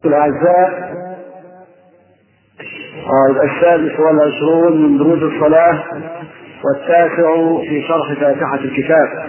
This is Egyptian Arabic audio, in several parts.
الأعزاء السادس والعشرون من دروس الصلاة والتاسع في شرح فاتحة الكتاب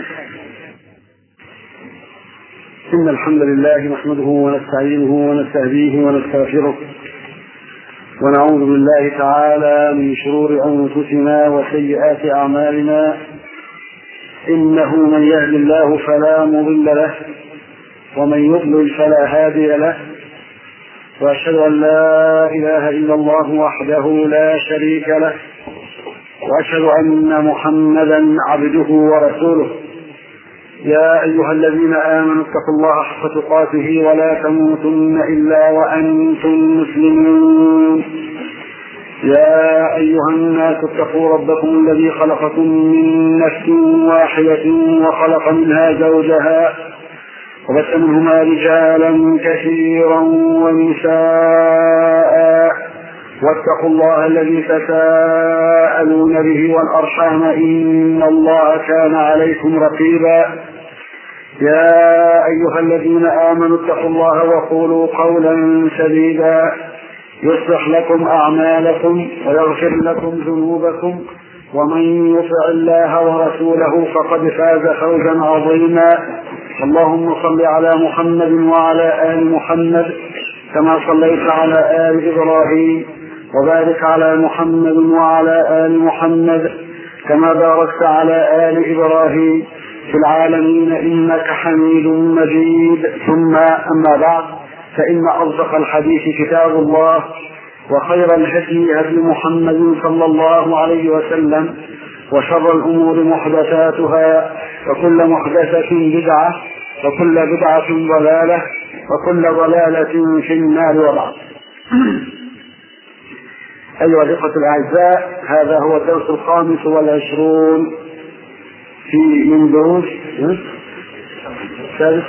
إن الحمد لله نحمده ونستعينه ونستهديه ونستغفره ونعوذ بالله تعالى من شرور أنفسنا وسيئات أعمالنا إنه من يهد الله فلا مضل له ومن يضلل فلا هادي له واشهد ان لا اله الا الله وحده لا شريك له واشهد ان محمدا عبده ورسوله يا ايها الذين امنوا اتقوا الله حق تقاته ولا تموتن الا وانتم مسلمون يا ايها الناس اتقوا ربكم الذي خلقكم من نفس واحده وخلق منها زوجها وبث منهما رجالا كثيرا ونساء واتقوا الله الذي تساءلون به والارحام ان الله كان عليكم رقيبا يا ايها الذين امنوا اتقوا الله وقولوا قولا سديدا يصلح لكم اعمالكم ويغفر لكم ذنوبكم ومن يطع الله ورسوله فقد فاز فوزا عظيما اللهم صل على محمد وعلى ال محمد كما صليت على ال ابراهيم وبارك على محمد وعلى ال محمد كما باركت على ال ابراهيم في العالمين انك حميد مجيد ثم اما بعد فان اصدق الحديث كتاب الله وخير الهدي هدي محمد صلى الله عليه وسلم وشر الامور محدثاتها وكل محدثه بدعه وكل بدعه ضلاله وكل ضلاله في النار وبعد ايها الاخوه الاعزاء هذا هو الدرس الخامس والعشرون في من دروس السادس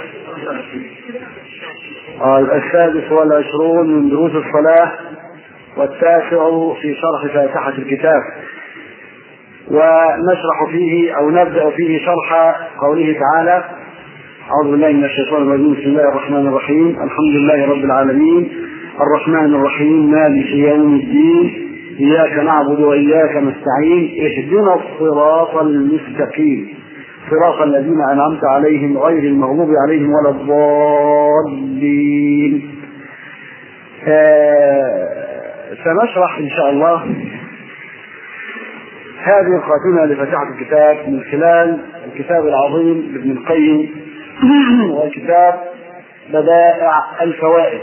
السادس والعشرون من دروس الصلاه والتاسع في شرح فاتحة الكتاب ونشرح فيه أو نبدأ فيه شرح قوله تعالى أعوذ بالله من الشيطان الرجيم بسم الله الرحمن الرحيم الحمد لله رب العالمين الرحمن الرحيم مالك يوم الدين إياك نعبد وإياك نستعين اهدنا الصراط المستقيم صراط الذين أنعمت عليهم غير المغضوب عليهم ولا الضالين آه سنشرح ان شاء الله هذه الخاتمة لفتحة الكتاب من خلال الكتاب العظيم لابن القيم وكتاب بدائع الفوائد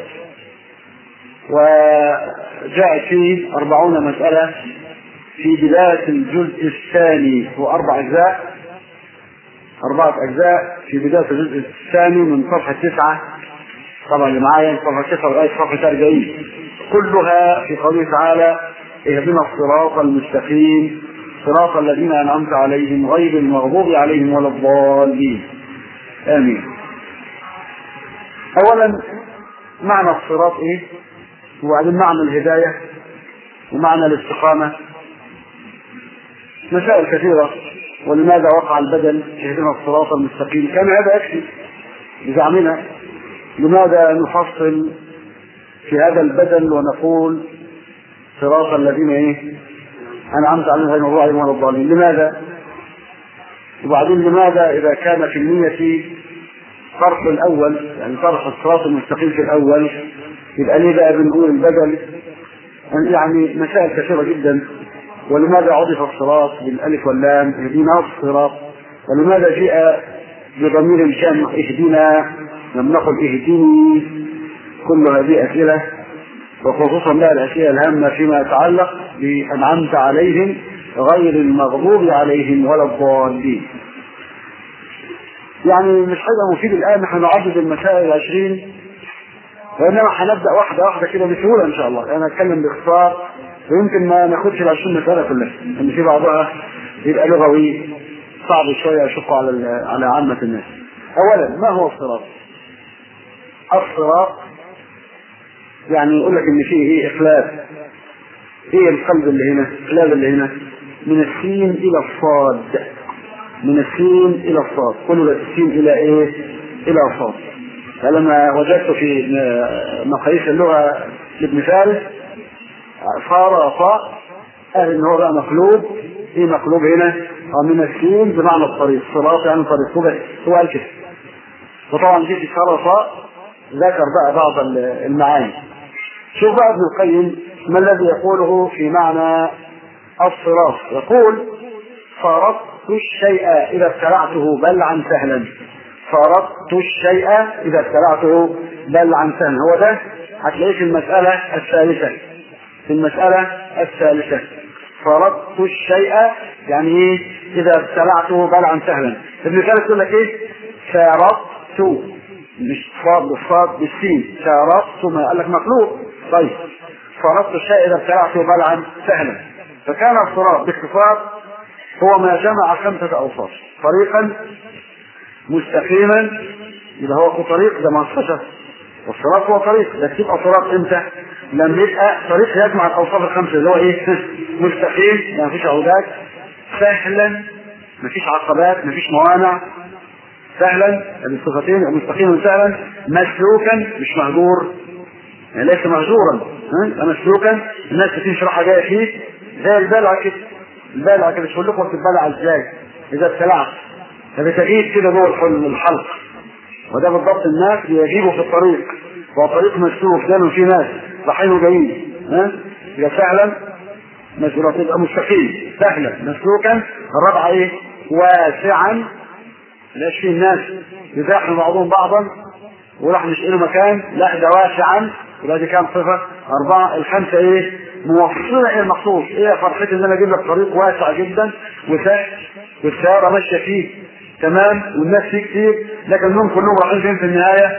وجاءت فيه أربعون مسألة في بداية الجزء الثاني هو أربع أجزاء أربعة أجزاء في بداية الجزء الثاني من صفحة تسعة طبعا اللي معايا من صفحة تسعة لغاية صفحة 40 كلها في قوله تعالى اهدنا الصراط المستقيم صراط الذين انعمت عليهم غير المغضوب عليهم ولا الضالين امين اولا معنى الصراط ايه وبعدين معنى الهدايه ومعنى الاستقامه مسائل كثيره ولماذا وقع البدل اهدنا الصراط المستقيم كان هذا يكفي بزعمنا لماذا نفصل في هذا البدل ونقول صراط الذين ايه انعمت عليهم غير المغضوب عليهم ولا الضالين لماذا؟ وبعدين لماذا اذا كان في النية طرح الاول يعني طرح الصراط المستقيم في الاول يبقى ليه بقى بنقول البدل يعني مسائل كثيرة جدا ولماذا عرف الصراط بالالف واللام اهدنا الصراط ولماذا جاء بضمير الجمع اهدنا لم نقل اهدني كل هذه أسئلة وخصوصا بقى الأسئلة الهامة فيما يتعلق بأنعمت عليهم غير المغضوب عليهم ولا الضالين. يعني مش هيبقى مفيد الآن نحن نعدد المسائل العشرين وإنما هنبدأ واحدة واحدة كده بسهولة إن شاء الله، أنا أتكلم باختصار ويمكن ما ناخدش العشرين مسألة كلها، لأن في بعضها يبقى لغوي صعب شوية يشق على على عامة الناس. أولا ما هو الصراط؟ الصراط يعني يقول لك ان فيه ايه اخلاف ايه القلب اللي هنا القلب اللي هنا من السين الى الصاد من السين الى الصاد كل السين الى ايه الى صاد فلما وجدت في مقاييس اللغة لابن فارس صار صاء قال ان هو بقى مقلوب ايه مقلوب هنا من السين بمعنى الطريق صراط يعني طريق هو بس هو قال كده وطبعا جيت صار صاء ذكر بقى بعض المعاني شوف بقى ابن القيم ما الذي يقوله في معنى الصراط يقول فرضت الشيء إذا ابتلعته بلعا سهلا فرضت الشيء إذا ابتلعته بلعا سهلا هو ده هتلاقيه في المسألة الثالثة في المسألة الثالثة فرضت الشيء يعني ايه إذا ابتلعته بلعا سهلا ابن كالس يقول لك ايه فرضت مش صاد بالصاد بالسين فرضت ما قال لك مخلوق طيب فرضت الشيء إذا ابتلعته بلعا سهلا فكان الصراط باختصار هو ما جمع خمسة أوصاف طريقا مستقيما يبقى هو طريق ده منصشة والصراط هو طريق ده تبقى صراط امتى؟ لما يبقى طريق يجمع الاوصاف الخمسه اللي هو ايه؟ مستقيم يعني مفيش عودات سهلا مفيش عقبات مفيش موانع سهلا الصفتين مستقيما سهلا مسلوكا مش مهجور يعني ليس مهجورا مسلوكا الناس بتمشي راحه جايه فيه زي البلعه كده البلعه كده مش هقول لكم بتتبلع ازاي اذا ابتلعت فبتجيب كده جوه الحلق وده بالضبط الناس بيجيبوا في الطريق هو طريق مسلوك دايما في ناس رايحين وجايين ها يبقى فعلا مسلوك تبقى مستقيم سهلا مسلوكا الرابعه ايه واسعا لاش فيه الناس يزاحموا بعضهم بعضا وراح مش له مكان لا ده واسعا يبقى دي كام صفه اربعه الخمسه ايه موصله الى المقصود ايه فرحتي ان انا اجيب لك طريق واسع جدا وسهل والسياره ماشيه فيه تمام والناس فيه كتير لكن انهم كلهم رايحين فين في النهايه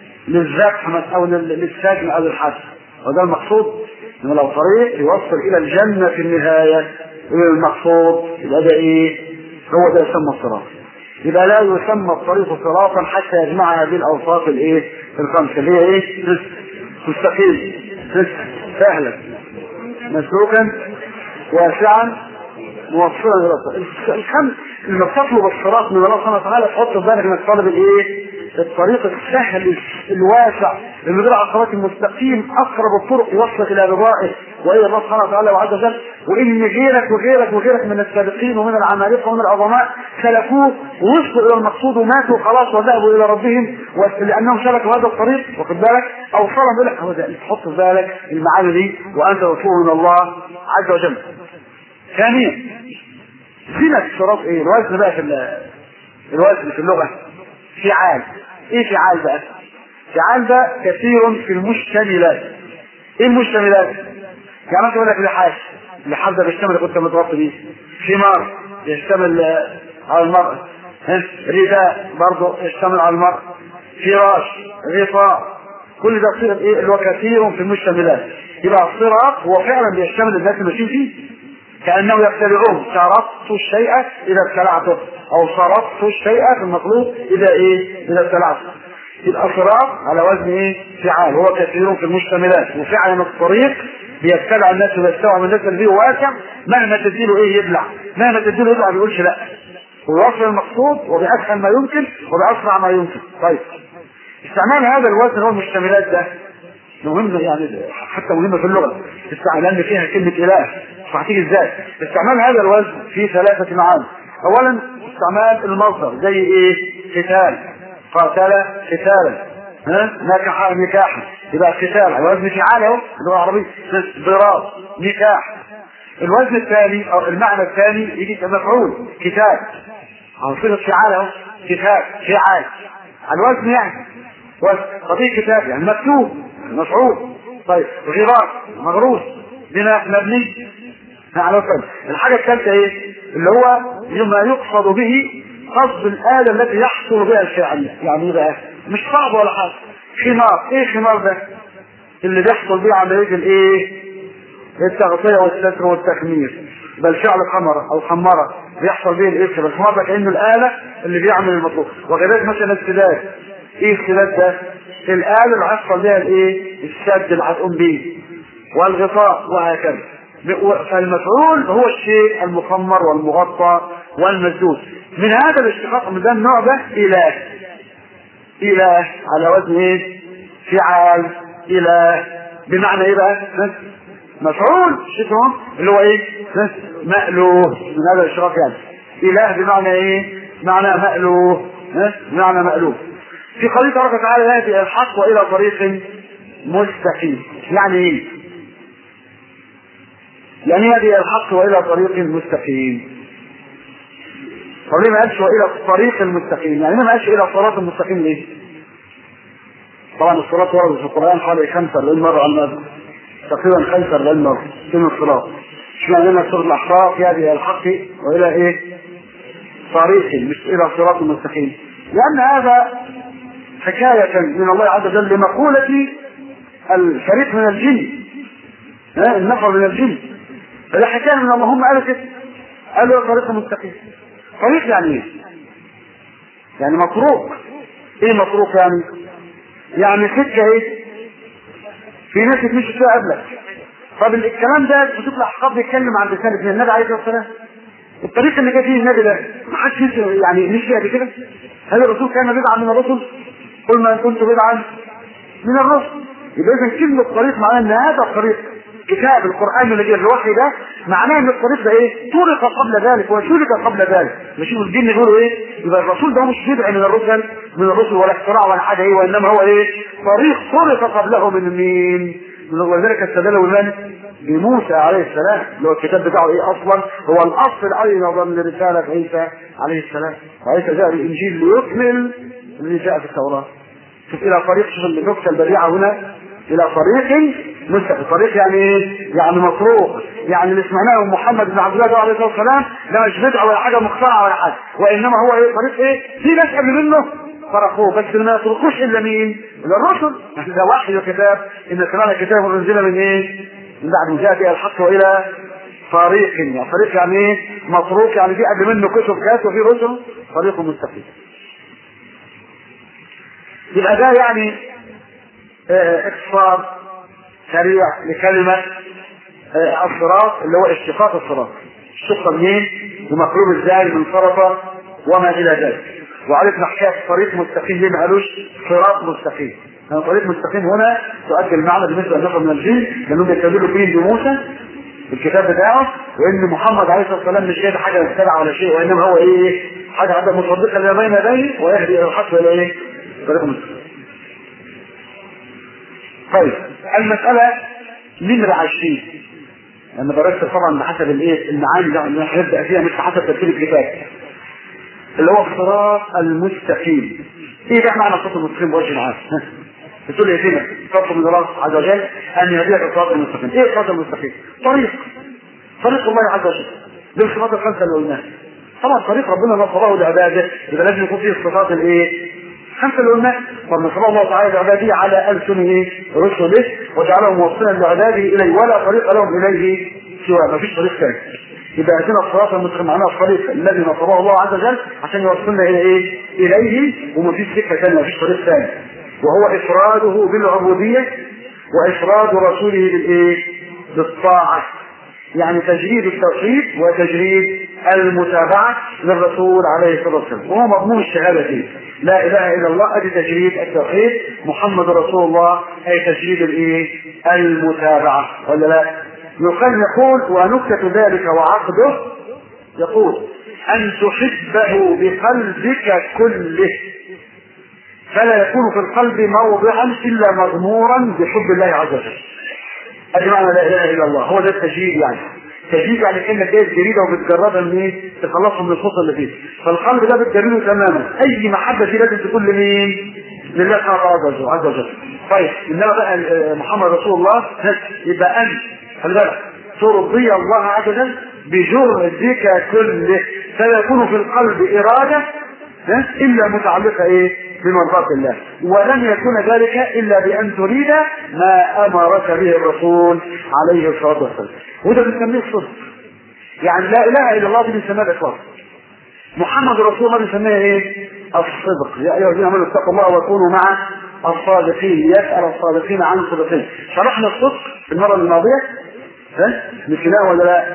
للزحمه او للسجن او للحبس وده المقصود انه لو طريق يوصل الى الجنه في النهايه الى المقصود يبقى ده ايه؟ هو ده يسمى الصراط يبقى لا يسمى الطريق صراطا حتى يجمع هذه الاوصاف الايه؟ الخمسه اللي هي ايه؟ مستقيم سهلا مسلوكا واسعا موصلا الى الخمس لما بتطلب الصراط من الله سبحانه وتعالى تحط في بالك انك طالب الايه؟ الطريق السهل الواسع اللي غير عقبات المستقيم اقرب الطرق يوصلك الى رضائه والى الله سبحانه وتعالى وعز وجل وان غيرك وغيرك وغيرك من السابقين ومن العمالقه ومن العظماء سلكوه ووصلوا الى المقصود وماتوا خلاص وذهبوا الى ربهم لانهم سلكوا هذا الطريق واخد بالك اوصلهم الى هو ده تحط في بالك المعاني دي وانت تطلب من الله عز وجل. ثانيا زينة الصراط ايه؟ الوزن بقى في الوزن في اللغه فعال ايه فعال بقى فعال ده كثير في المشتملات ايه المشتملات يعني انت اقول لك لحاف اللحاف ده بيشتمل كنت متغطي بيه خمار يشتمل على المرأة رداء برضه يشتمل على المرأة فراش غطاء كل ده صيغه ايه اللي هو كثير في المشتملات يبقى الصراط هو فعلا بيشتمل الناس اللي ماشيين فيه كانه يبتلعون شرطت الشيء اذا ابتلعته او صرفت الشيء في المطلوب اذا ايه اذا ابتلعته يبقى صراط على وزن ايه فعال هو كثير في المشتملات وفعلا الطريق بيبتلع الناس ويستوعب الناس اللي فيه واسع مهما تديله ايه يبلع مهما تديله يبلع ما بيقولش لا ويوصل المقصود وبأسهل ما يمكن وبأسرع ما يمكن طيب استعمال هذا الوزن هو المشتملات ده مهم يعني حتى مهمة في اللغة استعمال فيها كلمة إله فهتيجي ازاي استعمال هذا الوزن في ثلاثة معاني أولا استعمال المصدر زي إيه قتال قاتل قتالا ها نكح نكاحا يبقى قتال على وزن فعال اهو اللغة العربية ضراب نكاح الوزن الثاني أو المعنى الثاني يجي كمفعول كتاب أو صيغة فعال اهو كتاب فعال على الوزن يعني وزن قضية كتاب يعني مكتوب مفعول طيب غرار مغروس بناء مبني على وزن الحاجة الثالثة ايه اللي هو ما يقصد به قصد الآلة التي يحصل بها الفعل يعني ايه بقى مش صعب ولا حاجة خمار ايه خمار ده اللي بيحصل بيه عملية الايه التغطية والستر والتخمير بل فعل خمرة او خمرة بيحصل بيه الايه الخمار ده كأنه الآلة اللي بيعمل المطلوب وكذلك مثلا السداد ايه السداد ده الآلة اللي هيحصل بيها الايه السد اللي هتقوم بيه والغطاء وهكذا فالمفعول هو الشيء المخمر والمغطى والمسدود من هذا الاشتقاق من ده النوع ده إله إله على وزن إيه؟ فعال إله بمعنى إيه بقى؟ ها؟ مفعول شفتهم اللي هو إيه؟ ها؟ مألوه من هذا الاشراف يعني إله بمعنى إيه؟ معنى مألوه ها؟ بمعنى مألوه في قوله تبارك وتعالى يهدي الحق والى طريق مستقيم يعني ايه؟ يعني يهدي الحق والى طريق مستقيم طب ليه ما قالش والى الطريق المستقيم؟ يعني ما قالش الى الصراط المستقيم ليه؟ طبعا الصراط ورد في القران حوالي 45 مره على المذهب تقريبا 45 مره فين الصراط؟ مش معنى ان سوره الاحقاف يهدي الى الحق والى ايه؟ طريق مش الى الصراط المستقيم لان هذا حكاية من الله عز وجل لمقولة الفريق من الجن ها النفر من الجن فده حكاية من الله هم قالوا كده قالوا طريق مستقيم طريق يعني ايه؟ يعني مطروق ايه مطروق يعني؟ يعني سكة ايه؟ في ناس تمشي فيها قبلك طب الكلام ده بتطلع حقاب بيتكلم عن لسان ابن النبي عليه الصلاه والسلام الطريق اللي جه فيه النبي ده ما حدش يعني مشي قبل كده هل الرسول كان بدعا من الرسل؟ قل ما كنت بدعا من الرسل يبقى اذا كلمه طريق معناه ان هذا الطريق كتاب القران اللي جه الوحي ده معناه ان الطريق ده ايه؟ طرق قبل ذلك وشرك قبل ذلك مش الجن يقولوا ايه؟ يبقى الرسول ده مش بدع من الرسل من الرسل ولا اختراع ولا حاجه ايه وانما هو ايه؟ طريق طرق قبله من مين؟ ولذلك استدلوا من؟ بموسى عليه السلام اللي هو الكتاب بتاعه ايه اصلا؟ هو الاصل ايضا لرساله عيسى عليه السلام وعيسى جاء بالانجيل ليكمل الذي جاء في التوراه شوف الى طريق شوف النكته البديعه هنا الى طريق مستقيم طريق يعني ايه؟ يعني مطروق يعني اللي سمعناه محمد بن عبد الله عليه الصلاه والسلام ده مش بدعه ولا حاجه مخترعه ولا حاجه وانما هو ايه طريق ايه؟ في ناس قبل منه فرقوه بس ما يتركوش الا مين؟ الا الرسل ده وحي وكتاب ان سمعنا كتاب انزل من ايه؟ من بعد ما جاء الحق والى طريق يعني طريق يعني ايه؟ مطروق يعني في قبل منه كتب كات وفي رسل طريق مستقيم يبقى ده يعني اه اختصار سريع لكلمة اه الصراط اللي هو اشتقاق الصراط الشقة منين ومقلوب ازاي من صرفة وما الى ذلك وعرفنا حكاية طريق مستقيم ليه ما قالوش صراط مستقيم يعني طريق مستقيم هنا تؤدي المعنى بالنسبة للنفر من الجن لانهم يستدلوا فيه بموسى الكتاب بتاعه وان محمد عليه الصلاه والسلام مش جايب حاجه مبتدعه ولا شيء وانما هو ايه حاجه عدد مصدقه لما بين يديه ويهدي الى الحق الى ايه؟ طريق مستقيم طيب المسألة نمرة عشرين أنا بركز طبعا بحسب الايه المعاني اللي هنبدأ فيها مش بحسب ترتيب الكتاب اللي هو الصراط المستقيم ايه بقى معنى الصراط المستقيم بوجه عام بتقول ايه فينا تطلب من الله عز وجل ان يهديك الصراط المستقيم ايه الصراط المستقيم طريق طريق الله عز وجل بالصفات الخمسه اللي قلناها طبعا طريق ربنا نصره لعباده يبقى لازم يكون فيه الصفات الايه خمسة اللي قلنا فنصر الله تعالى لعباده على ألسنه رسله وجعلهم موصلا لعباده إليه ولا طريق لهم إليه سوى ما فيش طريق ثاني يبقى هاتنا الصراط المستقيم معناها الطريق الذي نصره الله عز وجل عشان يوصلنا إلى إيه؟ إليه وما فيش سكة ثانية ما فيش طريق ثاني وهو إفراده بالعبودية وإفراد رسوله بالإيه؟ بالطاعة يعني تجريد التوحيد وتجريد المتابعة للرسول عليه الصلاة والسلام وهو مضمون الشهادة فيه لا إله إلا الله أدي تجريد التوحيد محمد رسول الله أي تجريد الإيه المتابعة ولا لا يقال يقول ونكتة ذلك وعقده يقول أن تحبه بقلبك كله فلا يكون في القلب موضعا إلا مغمورا بحب الله عز وجل ادي معنى لا اله الا الله هو ده التجريد يعني تجريد يعني كانك جايب جريده وبتجردها من ايه؟ تخلصها من الخطه اللي فيه فالقلب ده بتجرده تماما اي محبه فيه لازم تكون لمين؟ لله تعالى عز وجل طيب انما بقى محمد رسول الله يبقى انت خلي بالك ترضي الله عز وجل بجردك كله فلا يكون في القلب اراده الا متعلقه ايه؟ بمرضاة الله ولن يكون ذلك إلا بأن تريد ما أمرك به الرسول عليه الصلاة والسلام وده بنسميه الصدق يعني لا إله إلا الله دي بنسميها الإخلاص محمد رسول الله بنسميها إيه؟ الصدق يا أيها الذين آمنوا اتقوا الله وكونوا مع الصادقين يسأل الصادقين عن الصدقين شرحنا الصدق في المرة الماضية ها؟ نسيناه ولا لا؟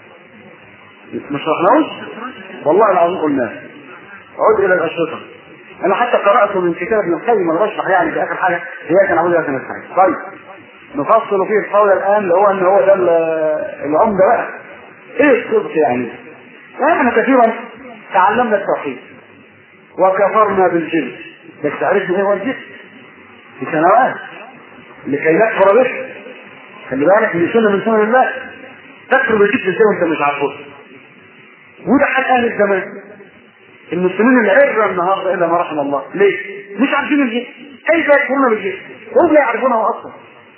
ما شرحناهوش؟ والله العظيم قلناه عد إلى الأشرطة انا حتى قرات من كتاب ابن القيم انا بشرح يعني في اخر حاجه هي كان عاوز كان الحاجه طيب نفصل فيه القول الان اللي هو ان هو ده العمده بقى ايه الصدق يعني؟ احنا كثيرا تعلمنا التوحيد وكفرنا بالجن بس عرفنا ايه هو الجن في سنوات لكي نكفر به خلي بالك من سنه من سنن الله تكفر بالجن ازاي وانت مش عارفه وده حال اهل الزمان المسلمين اللي عرفوا النهارده الا ما رحم الله ليه؟ مش عارفين الجن كيف يكفرون بالجن؟ هم لا يعرفونه اصلا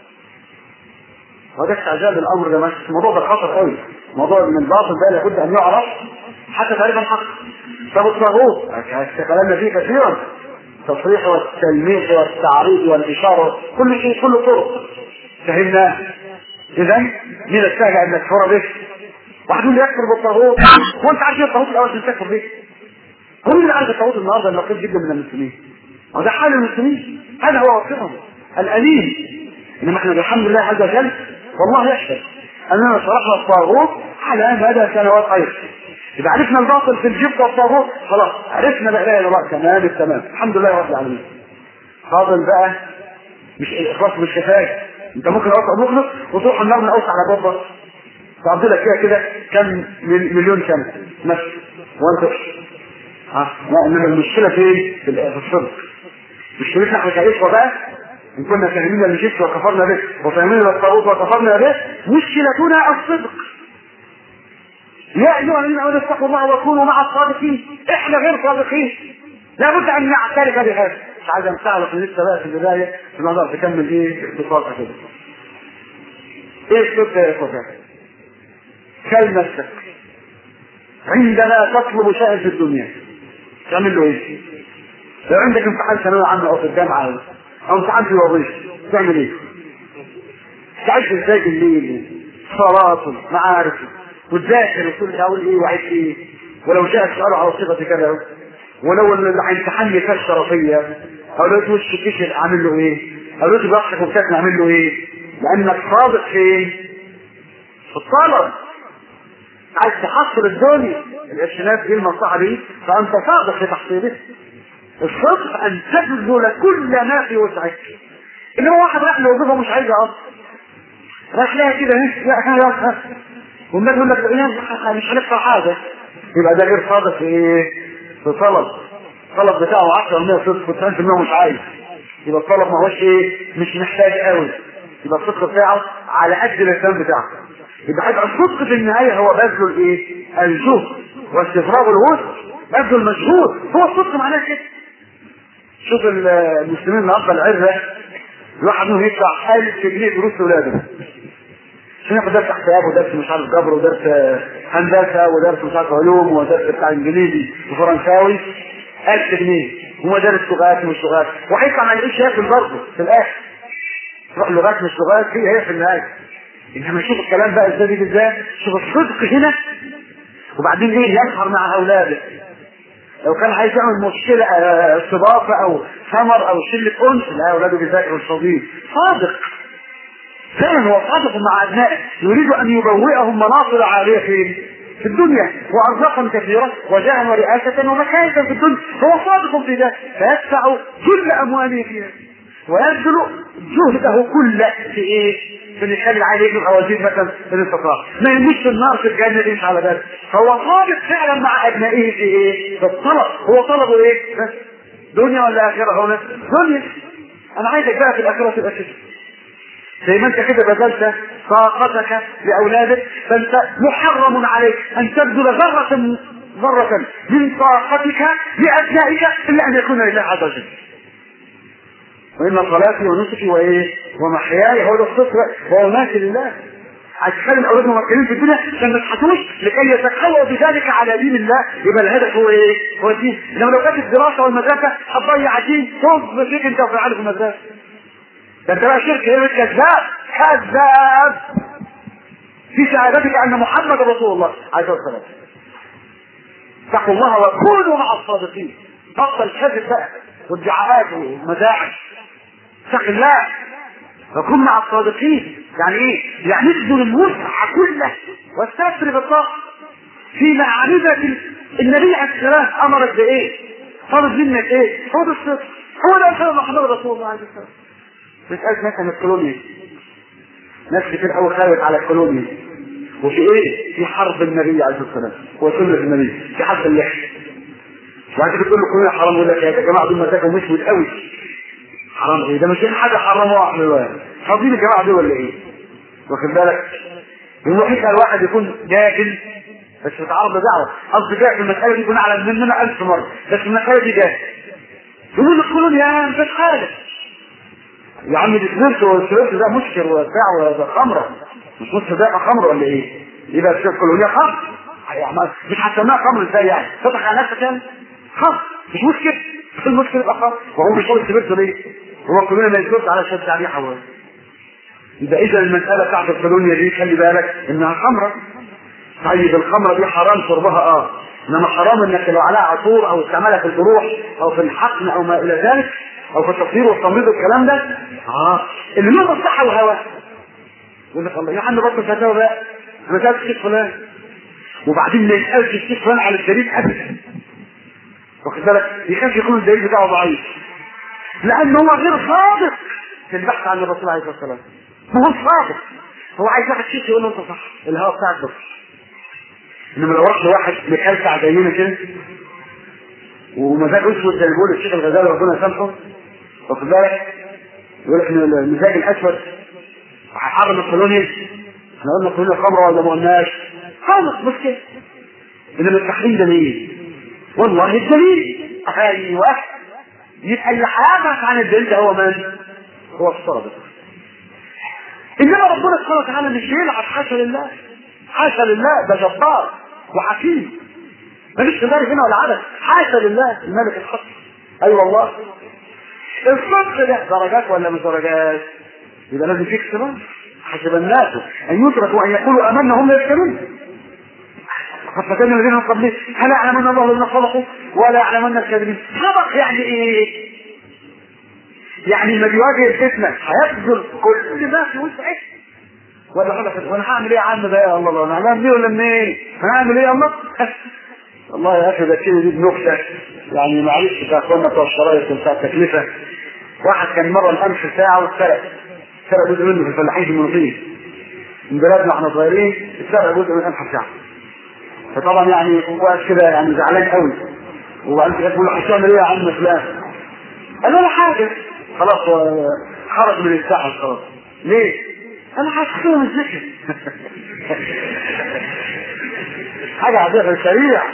وده استعجال الامر ده ماشي الموضوع ده خطر قوي موضوع من الباطل ده لابد ان يعرف حتى تعريف الحق طب الطاغوت تكلمنا فيه كثيرا التصريح والتلميح والتعريض والاشاره كل شيء كل طرق فهمنا اذا من السهل ان نكفر به واحد يقول يكفر بالطاغوت وانت عارف الطاغوت الاول عشان تكفر به كل اللي عارف الطاغوت النهارده النقيض جدا من المسلمين وده حال المسلمين هذا هو واقعهم الاليم انما احنا بالحمد لله عز وجل والله يشهد اننا شرحنا الطاغوت على مدى سنوات خير اذا عرفنا الباطل في الجبت والطاغوت خلاص عرفنا لا اله الا الله تمام التمام الحمد لله رب العالمين فاضل بقى مش الاخلاص مش كفايه انت ممكن اوسع مخلص وتروح النار من اوسع على بابا تقضي لك فيها كده كم مليون سنه ماشي وانت ها لا انما المشكله فين؟ في الصدق مشكلتنا احنا كاخوه بقى ان كنا فاهمين الجبت وكفرنا به وفاهمين الطاغوت وكفرنا به مشكلتنا الصدق يا ايها الذين امنوا اتقوا الله وكونوا مع الصادقين احنا غير صادقين لابد ان نعترف بهذا مش عايز امسح لسه بقى في البدايه في نقدر تكمل ايه اختصار كده ايه الصدق يا اخوتي كل نفسك عندما تطلب شيئا في الدنيا تعمل له ايه؟ لو عندك امتحان ثانويه عامه او في الجامعه او امتحان في وظيفه تعمل ايه؟ تعيش ازاي بالليل صلاته معارفه وتذاكر وتقول اقول ايه وعيد ايه ولو جاء سؤال على صيغه كذا ولو اللي هيمتحني كاس شرفيه او لو تقول كشف اعمل له ايه او لو بيضحك وبتاكل اعمل له ايه لانك صادق في ايه في الطلب عايز تحصل الدنيا الارشادات دي المصلحه دي فانت صادق في تحصيلها الصدق ان تبذل كل ما في وسعك ان هو واحد راح لوظيفه مش عايزها اصلا راح لها كده لا لا والناس يقول لك لا مش هندفع حاجه يبقى ده غير صادق في ايه؟ في طلب الطلب بتاعه 10% صدق و90% مش عايز يبقى الطلب ما هوش ايه؟ مش محتاج قوي يبقى الصدق بتاعه على قد اللسان بتاعه يبقى هيبقى الصدق في النهايه هو بذل الايه؟ الجهد واستفراغ الوسع بذل المجهود هو الصدق معناه كده شوف المسلمين النهارده العزه الواحد منهم يدفع 1000 جنيه دروس لاولاده عشان ياخد درس حساب ودرس مش عارف جبر ودرس هندسه ودرس مش عارف علوم ودرس بتاع انجليزي وفرنساوي 1000 جنيه ومدارس لغات مش لغات وهيطلع ما يلاقيش ياكل برضه في الاخر تروح لغات مش لغات هي هي في النهايه انما شوف الكلام بقى ازاي دي ازاي شوف الصدق هنا وبعدين ايه يسهر مع اولاده لو كان عايز يعمل مشكلة استضافة او ثمر او شلة انس لا اولاده بيذاكروا الصديق صادق فعلا هو صادق مع ابنائه يريد ان يبوئهم مناصب عالية فين؟ في الدنيا وارزاقا كثيرة وجاها ورئاسة ومكانة في الدنيا هو صادق في ذلك فيدفع كل امواله فيها ويبذل جهده كله في ايه؟ في اللي يخلي عليه يجيب وزير مثلا في الاستقرار ما يمشي النار في الجنه دي مش على باله فهو صادق فعلا مع ابنائه في ايه؟ في الطلب هو طلبه ايه؟ بس دنيا ولا اخره هنا؟ دنيا انا عايزك بقى في الاخره تبقى كده زي ما انت كده بذلت طاقتك لاولادك فانت محرم عليك ان تبذل ذره ذره من طاقتك لابنائك الا ان يكون لله عز وجل وإن صلاتي ونسكي وإيه ومحياي هو ده الصدق هو ماشي لله عايز تخلي الأولاد ممكنين في الدنيا عشان ما يضحكوش لكي يتقووا بذلك على دين الله يبقى الهدف هو إيه؟ هو الدين إنما لو كانت الدراسة والمدرسة هتضيع دين طب فيك أنت وفي عارف المدرسة ده أنت بقى شرك إيه كذاب كذاب في شهادتك أن محمد رسول الله عليه الصلاة والسلام اتقوا الله وكونوا مع الصادقين بطل كذب بقى والدعاءات والمداعي اتق الله وكن مع الصادقين يعني ايه؟ يعني ابذل الوسع كله واستثر بالطاقه في معرفة النبي عليه السلام امرك بايه؟ طالب منك ايه؟ هو ده الصدق هو ده سبب محمد رسول الله عليه الصلاه والسلام مسألة مثلا الكولونيا ناس كتير قوي خارج على الكولونيا وفي ايه؟ في حرب النبي عليه الصلاه والسلام وسنه النبي في حرب اللحيه وبعد كده تقول له كلنا حرام يقول لك يا جماعه دول مزاجهم مسود قوي حرام ايه ده مش حاجه حرموها احنا دلوقتي حاطين الجماعه دي ولا ايه؟ واخد بالك؟ يروح يسال واحد يكون جاهل بس متعرض لدعوه قصدي جاهل في المساله دي يكون اعلى مننا ألف مره بس المساله دي جاهل يقول لك كلهم يا مفيش حاجه يا عم دي سبيرت والسبيرت ده مسكر وبتاع وده خمره مش مسكر ده خمر ولا ايه؟ يبقى السبيرت كلهم يا خمر يعني مش هتسميها خمر ازاي يعني؟ فتح على نفسك يعني خمر مش مسكر مش المسكر يبقى خمر وهو مش هو السبيرت ليه؟ هو كلنا ما يسكرش على شد عليه حوالي يبقى اذا المساله بتاعت الكولونيا دي خلي بالك انها خمره طيب الخمره دي حرام شربها اه انما حرام انك لو عليها عصور او استعمالها في الجروح او في الحقن او ما الى ذلك او في التصوير والتمريض والكلام ده اه اللي له الصحه والهواء يقول لك الله يا عم بطل فتاوى بقى انا سالت الشيخ فلان وبعدين ما يسالش الشيخ فلان على الدليل ابدا واخد بالك يخاف يكون الدليل بتاعه ضعيف لان هو غير صادق في البحث عن الرسول عليه الصلاه والسلام هو صادق هو عايز واحد شيخ يقول له انت صح الهواء بتاعك بس انما لو رحت لواحد مكلسع زينا كده ومزاج اسود زي ما بيقول الشيخ الغزالي ربنا يسامحه واخد بالك يقول لك ان المزاج الاسود هيحرم الكولونيا احنا قلنا كلنا خمره ولا ما قلناش خالص مشكله انما التحريم ده ليه؟ والله الدليل ايوه يبقى اللي هيبحث عن الدليل ده هو من؟ هو الصادق انما ربنا سبحانه وتعالى مش يلعب حاشا لله حاشا لله ده جبار وحكيم ماليش دار هنا ولا عدد حاشا لله الملك الحق اي أيوة والله الصدق ده درجات ولا مش درجات يبقى لازم فيك اختبار حسب الناس ان يتركوا ان يقولوا امنا هم لا يفتنون قد فتنا الذين من قبلهم هل يعلمن الله الذين صدقوا ولا يعلمن الكاذبين صدق يعني ايه يعني لما بيواجه الفتنه هيبذل كل ما في وسعه ولا غلط وانا هعمل ايه يا عم ده يا الله انا هعمل ايه ولا منين؟ هعمل ايه يا الله؟ والله يا اخي ده كده دي بنكته يعني معلش بتاع اخواننا بتوع الشرايط بتاع التكلفه واحد كان مره الامس ساعه واتسرق سرق جزء منه في الفلاحين في المنوفيه من بلادنا احنا صغيرين اتسرق جزء من امس ساعه فطبعا يعني واقف كده يعني زعلان قوي وبعدين كده بيقول له هتعمل ايه يا عم فلان؟ قال له ولا حاجه خلاص هو خرج من الساحه خلاص ليه؟ انا هشتغل من الذكر حاجه عاديه سريع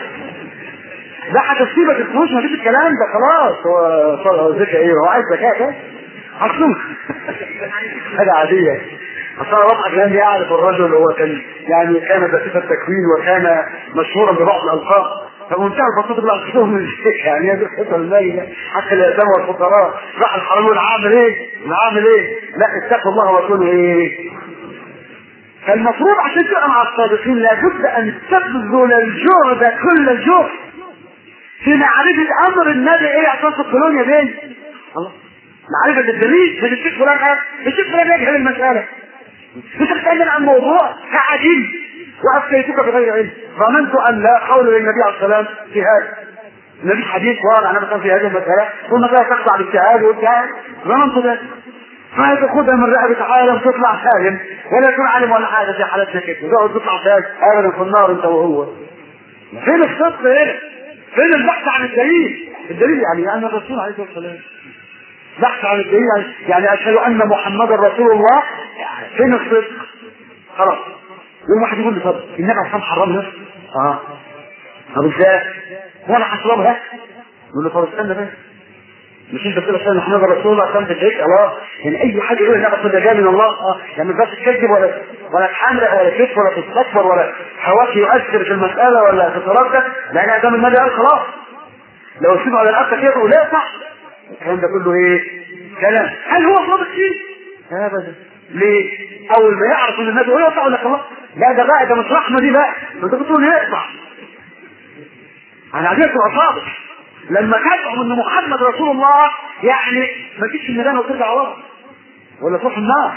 لا هتسيبك الفلوس ما فيش الكلام ده خلاص هو هو ذكاء ايه هو عايز ذكاء ده اصلا حاجه عاديه اصل انا بضحك لاني اعرف الرجل هو كان يعني كان دقيق التكوين وكان مشهورا ببعض الالقاب فمنتهى البساطه بقى الخطوه من الشيخ يعني هي دي الخطه الماليه حتى اليتامى والفقراء راح الحرام يقول عامل ايه؟ عامل ايه؟ لا اتقوا الله وكونوا ايه؟ فالمفروض عشان تبقى مع الصادقين لابد ان تبذل الجهد كل الجهد في معرفة امر النبي ايه عشان تدخلون يا بنت الله معرفة الدليل مش الشيخ فلان قال الشيخ فلان يجهل المسألة مش تتكلم عن موضوع كعديل وافتيتك بغير علم ظننت ان لا قول للنبي عليه السلام في هذا النبي حديث واضح انا مثلا في هذه المسألة ثم لا تخضع باجتهاد واجتهاد ظننت ذلك فهتاخدها من رقبة عالم تطلع سالم ولا يكون عالم ولا حاجة في حالات زي كده وتقعد تطلع سالم ابدا في النار انت وهو فين الصدق هنا؟ فين البحث عن الدليل؟ الدليل يعني ان الرسول عليه الصلاه والسلام بحث عن الدليل يعني, يعني اشهد ان محمدا رسول الله فين الصدق؟ خلاص يوم واحد يقول لي طب النبي عليه الصلاه حرمها؟ اه طب ازاي؟ وانا هشربها؟ يقول له طب استنى بس مش انت بتقول عشان محمد رسول الله عشان تدعيك الله يعني اي حاجه يقول انها ده جاي من الله اه يعني ما تكذب ولا ولا تحمرق ولا تكذب ولا تستكبر ولا هواك يؤثر في المساله ولا تتردد لان ادام النبي قال خلاص لو سيبه على الارض كده لا صح الكلام ده كله ايه؟ كلام هل هو صادق فيه؟ ابدا ليه؟ اول ما يعرف ان النبي هو يقطع ولا خلاص لا ده بقى ده مش رحمه دي بقى انت بتقول يقطع انا عايزك تبقى صادق لما تزعم ان محمد رسول الله يعني ما تجيش الميدان وترجع ورا ولا تروح النار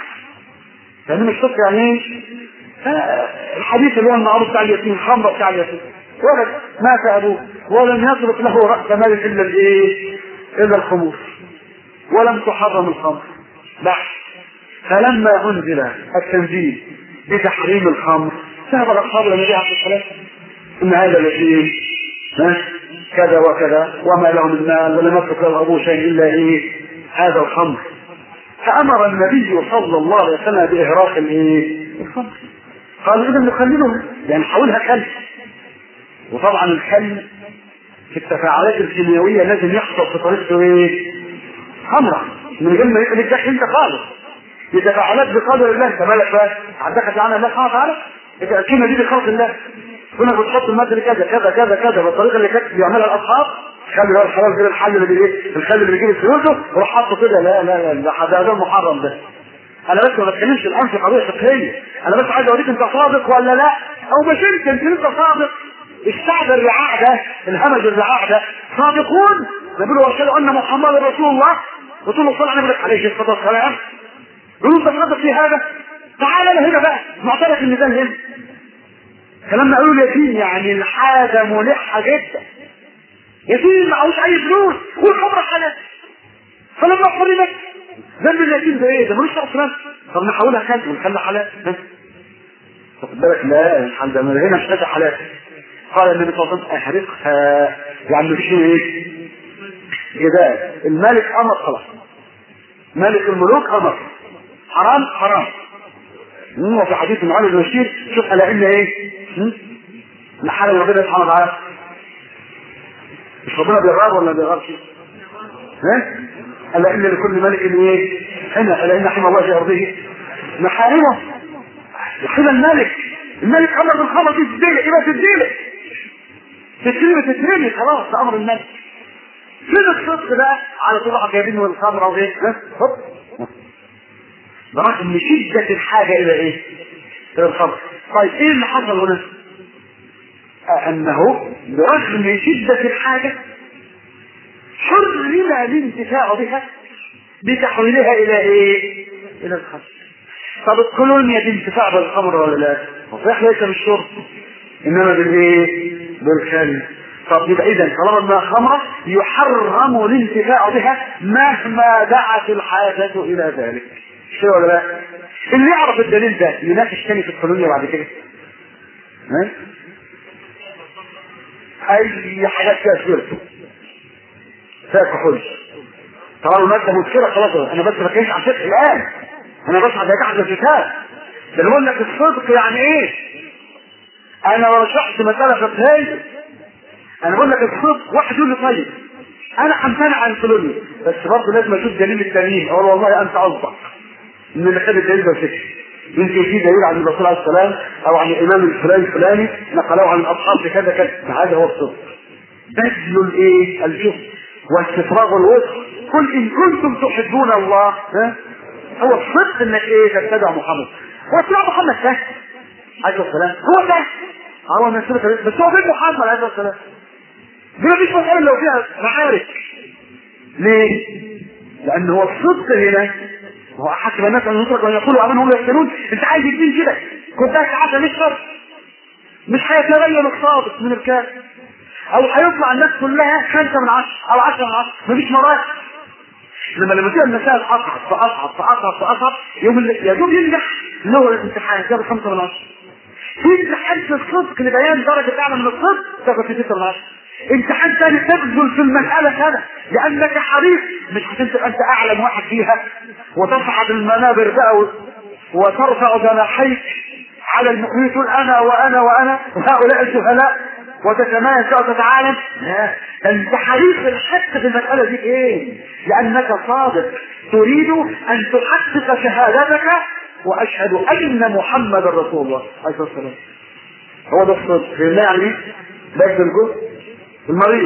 لان مش صدق يعني ايه الحديث اللي هو النهار بتاع اليتيم الخمره بتاع اليتيم ولد مات ابوه ولم يترك له راس مال الا الايه؟ الا الخمور ولم تحرم الخمر بحث فلما انزل التنزيل بتحريم الخمر ذهب الاصحاب الى النبي عليه الصلاه والسلام ان هذا اليتيم كذا وكذا وما له من مال ولم يترك له ابوه شيء الا ايه هذا الخمر فامر النبي صلى الله عليه وسلم باهراق الايه الخمر قالوا اذا نخلله يعني نحولها كلب وطبعا الكلب في التفاعلات الكيميائيه لازم يحصل في طريقته ايه خمره من غير ما يقلب داخل انت خالص دي تفاعلات بقدر الله انت مالك بقى عندك عنها الله سبحانه وتعالى الكلمه دي بخلق الله كنا بتحط الماده دي كذا كذا كذا كذا بالطريقه اللي كانت بيعملها الاصحاب خلي بقى خلاص كده الحل اللي بيجي الخل اللي بيجيب فلوسه وراح حاطه كده لا لا لا ده ده محرم ده انا بس ما بتكلمش الان في قضيه فقهيه انا بس عايز اوريك انت صادق ولا لا او مش انت انت انت صادق الشعب الرعاع ده الهمج الرعاع ده صادقون بيقولوا واشهدوا ان محمدا رسول الله رسول الله صلى الله عليه الصلاه والسلام يقولوا انت صادق في هذا تعال انا هنا بقى معترف ان ده هنا فلما قالوا اليتيم يعني الحاجه ملحه جدا يتيم معهوش اي فلوس والخمره حلال فلما حرمت ذنب اليتيم ده ايه ده ملوش اصلا طب نحولها كلب ونخليها حلال واخد بالك لا الحمد لله هنا مش حاجه حلال قال النبي صلى الله عليه وسلم احرقها يعني مفيش ايه جدال الملك امر خلاص ملك الملوك امر حرام حرام وفي حديث معاذ بن بشير شوف على ان ايه محل ربنا سبحانه وتعالى مش ربنا بيغار ولا بيغارش؟ ها؟ الا ان لكل ملك ايه؟ هنا الا ان حمى الله في ارضه محارمه حمى الملك الملك امر بالخمر دي تديله يبقى تديله تترمي تترمي خلاص ده امر الملك فين الصدق بقى على طول راح جايبين من الخمر او ايه؟ ها؟ هوب برغم شدة الحاجة إلى إيه؟ إلى الخمر. طيب إيه اللي حصل هنا؟ أنه برغم شدة الحاجة حرم الانتفاع بها بتحويلها إلى إيه؟ إلى الخمر. طب الكولونيا دي انتفاع بالخمر ولا لا؟ صحيح ليس بالشرب إنما بالإيه؟ بالخل. طب يبقى إذا طالما إنها خمرة يحرم الانتفاع بها مهما دعت الحاجة إلى ذلك. شو ولا لا؟ اللي يعرف الدليل ده يناقش تاني في الكولونيا بعد كده. ها؟ اي حاجات فيها سيرته فيها كحول طالما الماده مشكله خلاص انا بس ما كانش عن فقه الان انا بس هتاكد الكتاب ده بقول لك الصدق يعني ايه انا ما رشحت مساله فقهيه انا بقول لك الصدق واحد يقول لي طيب انا همتنع عن الكولونيا بس برضه لازم اشوف دليل التانيين اقول والله انت اصدق ان اللي خد الدليل ده فكر يمكن في دليل عن الرسول عليه السلام او عن الامام الفلاني الفلاني نقلوه عن الاصحاب بكذا كذا فهذا هو الصدق بذل الايه الجهد واستفراغ الوسع قل ان كنتم تحبون الله ها هو الصدق انك ايه تتبع محمد واتباع محمد سهل عليه السلام هو سهل هو من سنة بس هو فين محمد عليه السلام دي مفيش مسألة لو فيها معارك ليه؟ لأن هو الصدق هنا هو حسب الناس ان يترك وان يقولوا امنوا هم يحسنون انت عايز الدين كده كنت عشان نشرب مش هيتبين الصادق من الكاذب او هيطلع الناس كلها خمسة من عشرة او عشرة من عشرة مفيش مراحل لما لما تبقى المسائل اصعب فاصعب فاصعب فاصعب يوم اللي يا دوب ينجح اللي هو الامتحان جاب خمسة من عشرة في امتحان في الصدق لبيان درجة اعلى من الصدق تاخد في ستة من عشرة امتحان ثاني تبذل في المسألة هذا لأنك حريص مش عشان تبقى أنت أعلم واحد فيها وتصعد المنابر بقى وترفع جناحيك على المؤمنين تقول أنا وأنا وأنا وهؤلاء الجهلاء وتتماسك وتتعالم لا أنت حريص الحق في المسألة دي إيه؟ لأنك صادق تريد أن تحقق شهادتك وأشهد أن محمد رسول الله عليه الصلاة والسلام هو ده الصدق يعني بذل الجهد المريض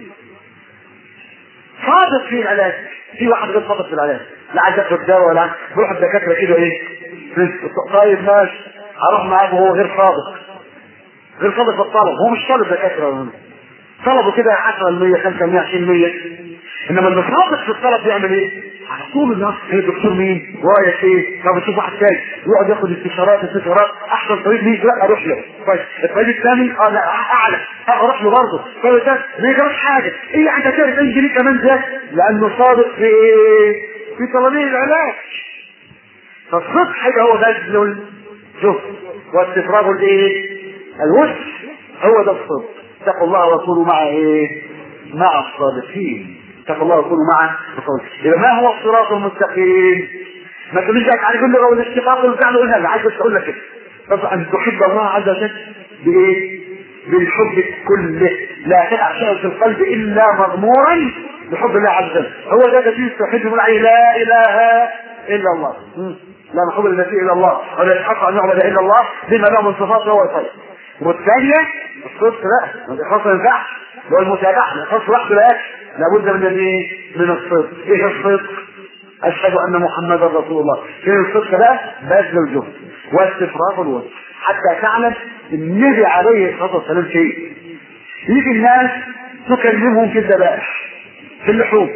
صادق في العلاج في واحد غير صادق في العلاج لا عايز ياخد دواء ولا بيروح الدكاتره كده ايه طيب ماشي هروح معاه وهو غير صادق غير صادق في الطلب هو مش طالب دكاتره طلبه كده 10% 5% 20% انما اللي صادق في الطلب بيعمل ايه؟ على طول الناس هي الدكتور مين؟ رايك ايه؟ طب اشوف واحد تاني يقعد ياخد استشارات استشارات احسن طريق ليه؟ لا اروح له طيب الطريق الثاني اه لا اعلى اه اروح له برضه طيب ده ما يجراش حاجه ايه انت تعرف انت ليه كمان ده؟ لانه صادق في ايه؟ في طلبيه العلاج فالصدق هيبقى هو بذل الجهد واستفراغ الايه؟ الوسع هو ده الصدق اتقوا الله وكونوا مع ايه؟ مع الصادقين اتقوا الله وكونوا مع الصادقين يبقى ما هو الصراط المستقيم؟ ما تقوليش بقى تعالى كل لو الاشتقاق والبتاع له انا عايز بس اقول لك كده طب ان تحب الله عز وجل بايه؟ بالحب كله لا تدع شيئا في القلب الا مغمورا بحب الله عز وجل هو ده دليل التوحيد يقول عليه لا اله الا الله لا نحب النبي الا الله ولا يحق ان يعبد الا الله بما له من صفات هو الخير والثانية الصدق لا ما الإخلاص ما ينفعش لو المتابعة الإخلاص وحده لا لابد من الايه؟ من الصدق ايه الصدق؟ أشهد أن محمدا رسول الله فين الصدق بقى؟ بذل الجهد واستفراغ الوسع حتى تعلم النبي عليه الصلاة والسلام شيء يجي الناس تكلمهم في الذبائح في اللحوم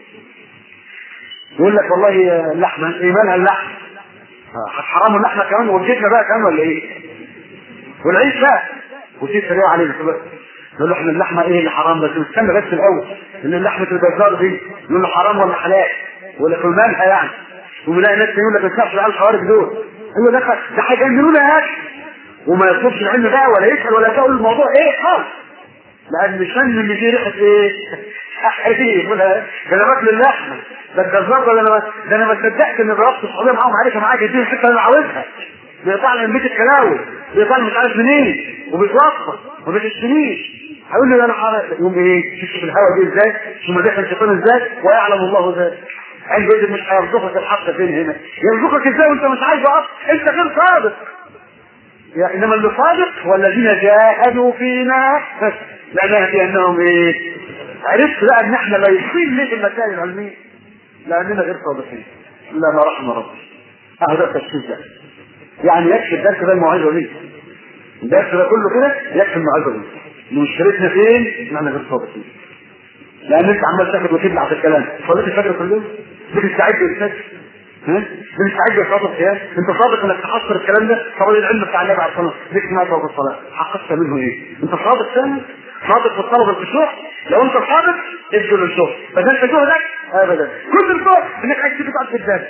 يقول لك والله اللحمة ايه مالها اللحم؟ حرام اللحمة كمان والجبنة بقى كمان ولا ايه؟ والعيش بقى وتيجي تريق عليه نقول له احنا اللحمه ايه اللي حرام بس استنى بس الاول ان اللحمه الجزار دي نقول له حرام ولا حلال ولا في مالها يعني وبنلاقي ناس يقول لك ما تسمعش على الحوارج دول ايوه ده ده هيجننونا يا اخي وما يطلبش العلم بقى ولا يسال ولا يقول الموضوع ايه خالص لان شم اللي فيه ريحه ايه؟ ايه ده انا باكل اللحمه ده الجزار ده انا ده انا ما صدقت ان ضربت الصحوبيه معاهم عليك معاك دي الحته اللي انا عاوزها بيطلع لي من بيت الكلاوي بيطلع مش عارف منين وبيتوفى وما بيشتريش هيقول لي انا حرق يقوم ايه شوف الهوا دي ازاي شوف مداخل الشيطان ازاي ويعلم الله ذلك عنده اذن مش هيرزقك الحق فين هنا يرزقك ازاي وانت مش عايز اصلا انت غير صادق يا انما اللي صادق والذين جاهدوا فينا لنهدينهم ايه عرفت بقى ان احنا لا يصيب ليه المسائل العلميه لاننا غير صادقين الا ما رحم ربي هذا التفسير ده يعني يكفي الدرس ده الموعظه دي الدرس ده كله كده يكفي الموعظه دي مشكلتنا فين؟ ان احنا غير صادقين لان انت عمال تاخد وتبلع في الكلام صليت الفجر كل يوم بتستعد للفجر ها بتستعد لصلاه القيام انت صادق انك تحصر الكلام ده طب العلم بتاع النبي عليه الصلاه ليك سمعت في الصلاه حققت منه ايه؟ انت صادق فعلا صادق في الطلب الخشوع لو انت صادق ابذل الشغل فده انت جهدك ابدا كل الجهد انك عايز تيجي تقعد في الدرس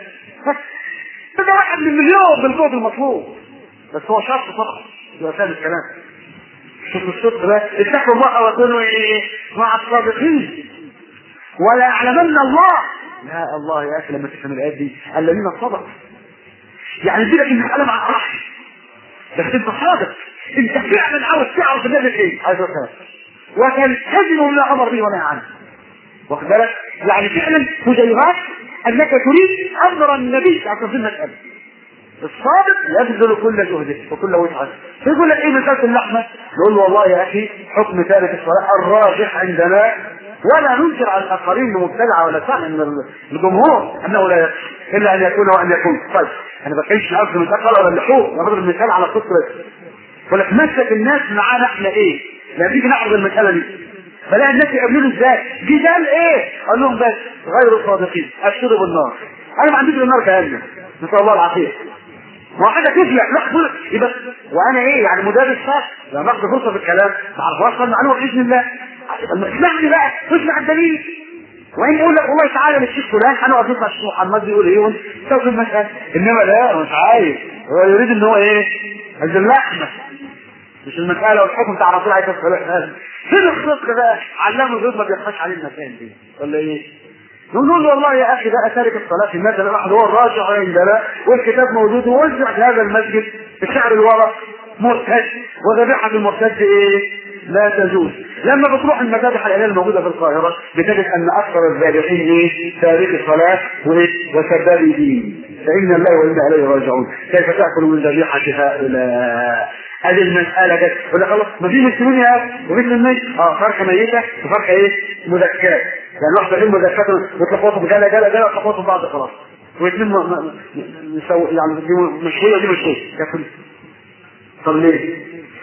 ده واحد من مليون بالجهد المطلوب بس هو شرط فقط يبقى فاهم الكلام شوف الصدق ده اتقوا الله وكونوا ايه مع الصادقين ولا يعلمن الله لا الله يا اخي لما تفهم الايات دي الذين صدقوا يعني دي لك المساله مع الرحم بس انت صادق انت فعلا عاوز تعرف النبي ايه عايز افهم وتلتزم ما امر به ونهى عنه واخد بالك يعني فعلا مجيبات انك تريد امر النبي عشان في المساله الصادق يبذل كل جهده وكل وسعه يقول لك ايه مساله اللحمه نقول له والله يا اخي حكم تارك الصلاه الراجح عندنا ولا ننكر على الاخرين مبتدعه ولا سهل من الجمهور انه لا يكفي الا ان يكون وان يكون طيب انا ما بتكلمش الارض من الاكل ولا اللحوم انا بضرب مثال على القصه بس ولك مسك الناس معانا احنا ايه؟ لما تيجي نعرض المساله دي فلاقي الناس يقابلونه ازاي؟ جدال ايه؟ قال لهم بس غير صادقين ابشروا بالنار انا ما عنديش النار جهنم نسال الله العافيه ما هو حاجه تفلح لا تقول يبقى وانا ايه يعني مدرس خاص لما باخد فرصه في الكلام ما اعرفهاش المعلومه باذن الله اسمعني بقى اسمع الدليل وان يقول لك والله تعالى للشيخ فلان هنقف نسمع الشيخ محمد بيقول ايه وانت تاخد المساله انما لا مش عايز هو يريد ان هو ايه؟ عايز اللحمه مش المساله والحكم بتاع رسول عليه الصلاه والسلام فين الصدق بقى؟ علمه الغيظ ما بيخش عليه المكان دي ولا ايه؟ نقول له والله يا اخي بقى تارك الصلاه في المسجد الاحد هو الراجع عندنا والكتاب موجود ووزع في هذا المسجد بشعر الورق مرتد وذبيحه المرتد ايه؟ لا تجوز لما بتروح المذابح الالهيه الموجوده في القاهره بتجد ان اكثر الذابحين ايه؟ تارك الصلاه وايه؟ وسبابي دين فان الله وانا اليه راجعون كيف تاكل من ذبيحه هؤلاء؟ ادي المساله جت ولا خلاص ما في مسلمين يا اخي ومثل الميت اه فرخه ميته وفرخه ايه؟ مذكاه يعني واحده غير مذكاه وتلخبطوا بجاله جاله جاله تلخبطوا بعض خلاص واثنين مسوي يعني دي مشويه دي مشويه ياكل طب ليه؟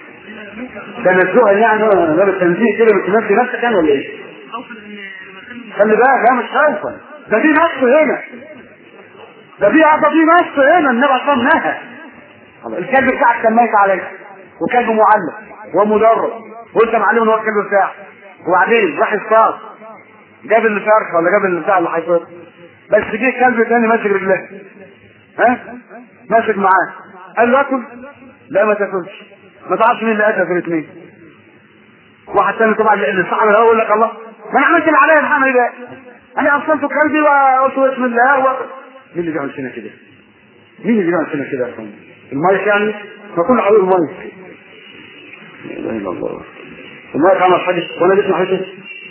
تنزها يعني باب التنزيه كده بتنزي نفسك يعني ولا ايه؟ خلي بالك لا مش خوفا ده في نص هنا ده في ده في نص هنا النبي صلى الله عليه وسلم الكلب بتاعك كان ميت عليك وكلب معلم ومدرب وانت معلم ان هو الكلب بتاعك وبعدين راح يصطاد جاب الفرخه ولا جاب البتاع اللي هيصطاد بس جه كلب تاني ماسك رجليه ها ماسك معاه قال له اكل لا ما تاكلش ما تعرفش مين اللي قتل في الاثنين واحد تاني طبعا اللي صاحب الاول يقول لك الله ما انا عملت اللي عليا الحمد ده انا ارسلت كلبي وقلت بسم الله و... مين اللي بيعمل فينا كده؟ مين اللي بيعمل فينا كده يا اخوان؟ المايك يعني؟ ما كل حبيب المايك لا اله الا الله المايك عمل حاجه وانا جسمي حاجه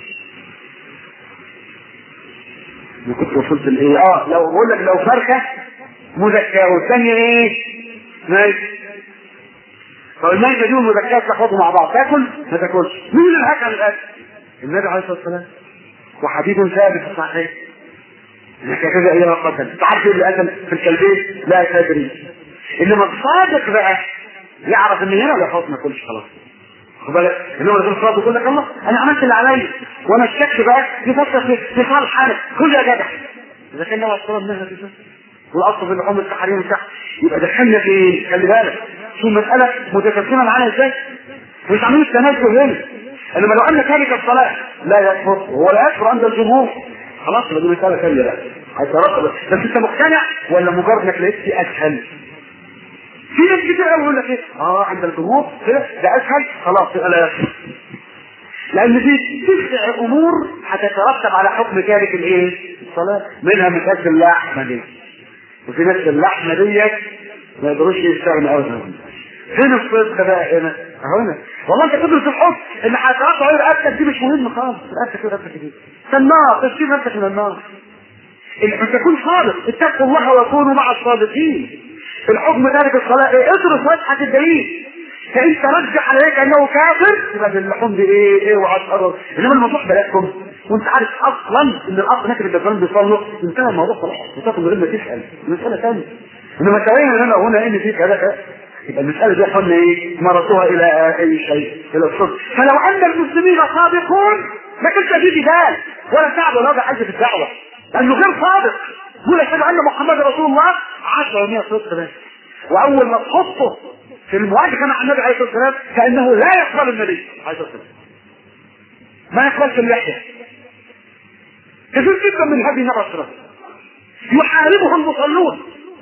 انا كنت وصلت لايه؟ اه لو بقول لك لو فرخه مزكاه والثانيه ايه؟ ماشي فالميتة دي والمزكاة تلخبطوا مع بعض تاكل ما تاكلش مين اللي هكذا الاكل؟ النبي عليه الصلاه والسلام وحديث ثابت في الصحيح انك كذا ايام قتل انت عارف ايه اللي قتل في الكلبين؟ لا تدري انما الصادق بقى يعرف ان هنا ولا خلاص ما ياكلش خلاص خد بالك ان هو يقول صادق يقول لك الله انا عملت اللي عليا وانا الشك بقى يفكر في في صالح حالك كل يا جدع اذا كان النبي عليه الصلاه والسلام نهى في والاصل في اللحوم التحريم تحت يبقى دخلنا في خلي بالك شو المساله متكلمه معانا ازاي مش عاملين التنازل هنا انما لو ان ذلك الصلاه لا يكفر هو لا يكفر عند الجمهور خلاص يبقى دي مساله ثانيه بقى هيترتب بس انت مقتنع ولا مجرد انك لقيت في اسهل في ناس كتير قوي يقول لك ايه اه عند الجمهور كده ده اسهل خلاص يبقى لا يكفر لان في تسع امور هتترتب على حكم تارك الايه الصلاه منها مساله اللحمه دي وفي ناس اللحمه ديت ما يقدروش يستغنوا عنها فين الصدق بقى هنا؟ اهو هنا والله انت تدرس الحكم ان هتقطع عير رقبتك دي مش مهم خالص رقبتك ايه رقبتك دي النار تشيل نفسك من النار ان تكون صادق اتقوا الله وكونوا مع الصادقين الحكم ذلك الصلاه ايه ادرس وجهه الدليل فان ترجح عليك انه كافر يبقى اللحوم دي ايه ايه وعشرة انما الموضوع بلادكم وانت عارف اصلا ان الاصل هناك الدجالين بيصلوا انتهى الموضوع خلاص وتاخد من غير ما تسال مساله ثانيه انما تبين هنا هنا ان في كذا كذا يبقى المسألة دي قلنا ايه؟ مرتوها إلى أي شيء، إلى الصدق، فلو أن المسلمين صادقون ما كانش في جدال ولا تعب ولا وجع حاجة في الدعوة، لأنه غير صادق، يقول أشهد أن محمد رسول الله 10 100 صدق بس، وأول ما تحطه في المواجهة مع النبي عليه الصلاة والسلام كأنه لا يقبل النبي عليه الصلاة والسلام. ما يقبلش اللحية. كثير جدا من هذه النبي عليه الصلاة يحاربه المصلون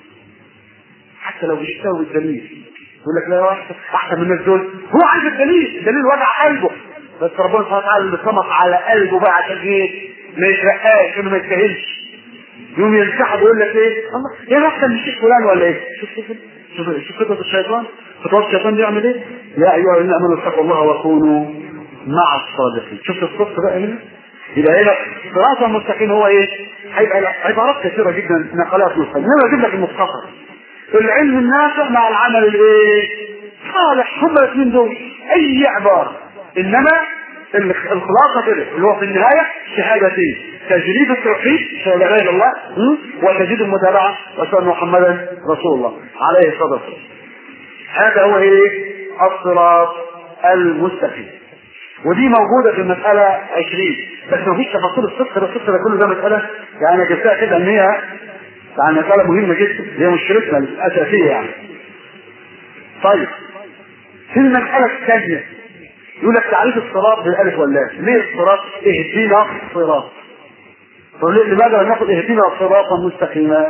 حتى لو بيشتهوا الدليل يقول لك لا يا احسن من الناس دول هو عايز الدليل الدليل وجع قلبه بس ربنا سبحانه وتعالى اللي صمت على قلبه بقى عشان ايه ما يشرقاش انه ما يستاهلش يوم ينسحب ويقول لك ايه الله يا احسن من الشيخ فلان ولا ايه شوف شوف شوف شوف خطه الشيطان خطوات الشيطان بيعمل ايه يا ايها الذين امنوا اتقوا الله وكونوا مع الصادقين شفت الصدق بقى هنا يبقى هنا صراط المستقيم هو ايه؟ هيبقى عبارات كثيره جدا نقلات مستقيم انا بجيب لك المختصر العلم النافع مع العمل الايه؟ صالح هم الاثنين دول اي عباره انما الخلاصه كده اللي هو في النهايه شهادتين تجريد التوحيد شهاده لا اله الا الله وتجريد المتابعه واشهد ان محمدا رسول الله عليه الصلاه والسلام هذا هو ايه؟ الصراط المستقيم ودي موجوده في المساله 20 بس ما فيش تفاصيل الصدق ده الصدق ده كله ده مساله يعني جبتها كده ان هي يعني مسألة مهمة جدا هي مشكلتنا الأساسية يعني. طيب في المسألة الثانية يقول لك تعريف الصراط بالألف واللام، ليه الصراط؟ اهدنا الصراط. طب ليه لماذا لم ناخد اهدنا صراطا مستقيما؟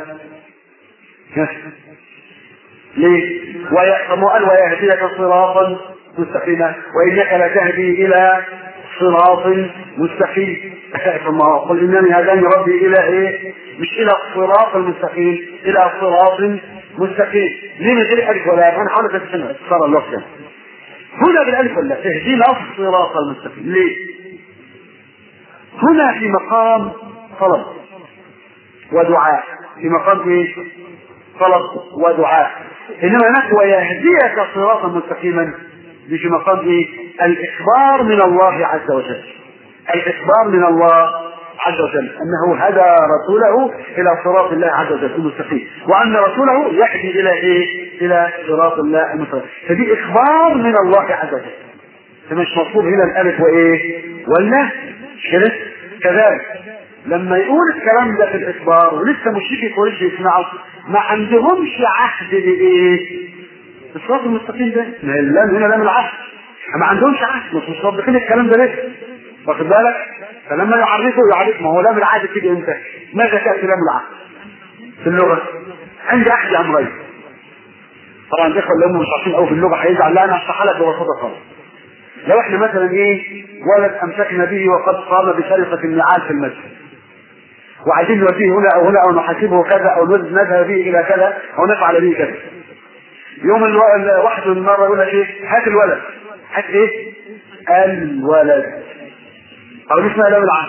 ليه؟ وي... طب قال ويهديك صراطا مستقيما وإنك لتهدي إلى صراط مستقيم ثم قل انني هداني ربي الى ايه؟ مش الى الصراط المستقيم الى صراط مستقيم ليه من غير الف ولا انا حاول افهمها اختصار اللفظ هنا بالالف ولا اهدنا الصراط المستقيم ليه؟ هنا في مقام طلب ودعاء في مقام ايه؟ طلب ودعاء انما هناك ويهديك صراطا مستقيما دي في مقام ايه؟ الاخبار من الله عز وجل. الاخبار من الله عز وجل انه هدى رسوله الى صراط الله عز وجل المستقيم، وان رسوله يهدي الى ايه؟ الى صراط الله المستقيم، فدي اخبار من الله عز وجل. فمش مطلوب هنا الالف وايه؟ ولا كده كذلك لما يقول الكلام ده في الاخبار ولسه مشركي قريش يسمعوا ما عندهمش عهد بايه؟ الصراط المستقيم ده ما اللام هنا لام العهد ما عندهمش عهد مش مصدقين الكلام ده لسه واخد بالك فلما يعرفوا يعرف ما هو لام العهد تيجي امتى؟ ماذا تاتي لام العهد؟ في اللغه عندي عهد امرين طبعا الاخوه اللي هم مش عارفين قوي في اللغه هيزعل لا انا هشرحها لك ببساطه خالص لو احنا مثلا ايه ولد امسكنا به وقد قام بسرقه النعال في المسجد وعايزين نوديه هنا او هنا او نحاسبه كذا او نذهب به الى كذا او نفعل به كذا يوم الو... واحد من المره يقول لك ايه هات الولد هات ايه الولد او مش لام العهد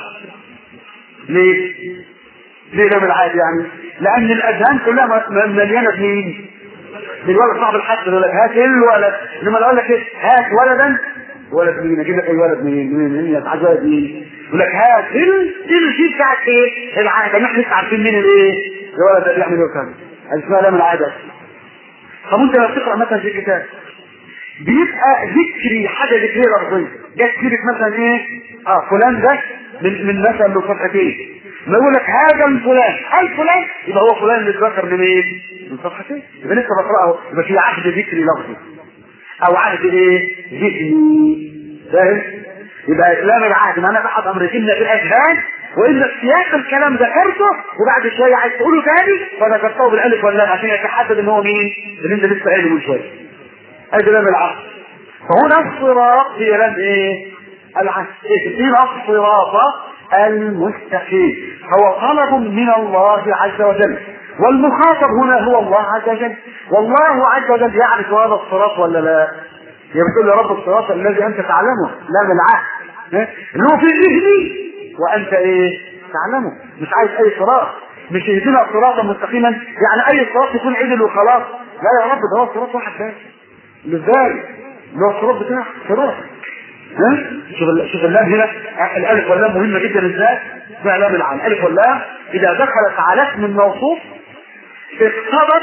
ليه ليه لام العهد يعني لان الاذهان كلها مليانه بمين بالولد صاحب الحج يقول لك هات الولد لما اقول لك ايه هات ولدا ولد مين اجيب لك اي ولد منين منين مين يتعجب مين يقول لك هات ال ال دي بتاعت ايه العاده احنا لسه عارفين مين الايه الولد ده بيعمل ايه كذا اسمها لام العاده طب انت لما بتقرا مثلا في كتاب بيبقى ذكري حاجه ذكريه لفظيه جت سيره مثلا ايه اه فلان ده من من مثلا من صفحتين ما يقول لك هذا الفلان الفلان يبقى هو فلان اللي اتذكر من ايه؟ من صفحتين يبقى لسه بقراه يبقى في عهد ذكري لفظي او عهد ايه؟ ذهني فاهم؟ يبقى اسلام العهد معناه احد امرين بالاذهان والا سياق الكلام ذكرته وبعد شويه عايز تقوله تاني فذكرته بالالف واللام عشان يتحدد ان هو مين؟ اللي انت لسه قايله من شويه. ادي لام العهد. فهنا الصراط هي لام ايه؟ العهد. اهدنا الصراط المستقيم هو طلب من الله عز وجل والمخاطب هنا هو الله عز وجل والله عز وجل يعرف هذا الصراط ولا لا هي بتقول يا رب الصراط الذي انت تعلمه لا من العهد اللي هو في ذهني وانت ايه تعلمه مش عايز اي صراط مش يهدنا صراطا مستقيما يعني اي صراط يكون عدل وخلاص لا يا رب ده هو صراط واحد بس ازاي اللي هو الصراط بتاعك صراط ها شوف شوف اللام هنا الالف واللام مهمه جدا ازاي اسمها لام العام الالف واللام اذا دخلت على اسم الموصوف اقتضت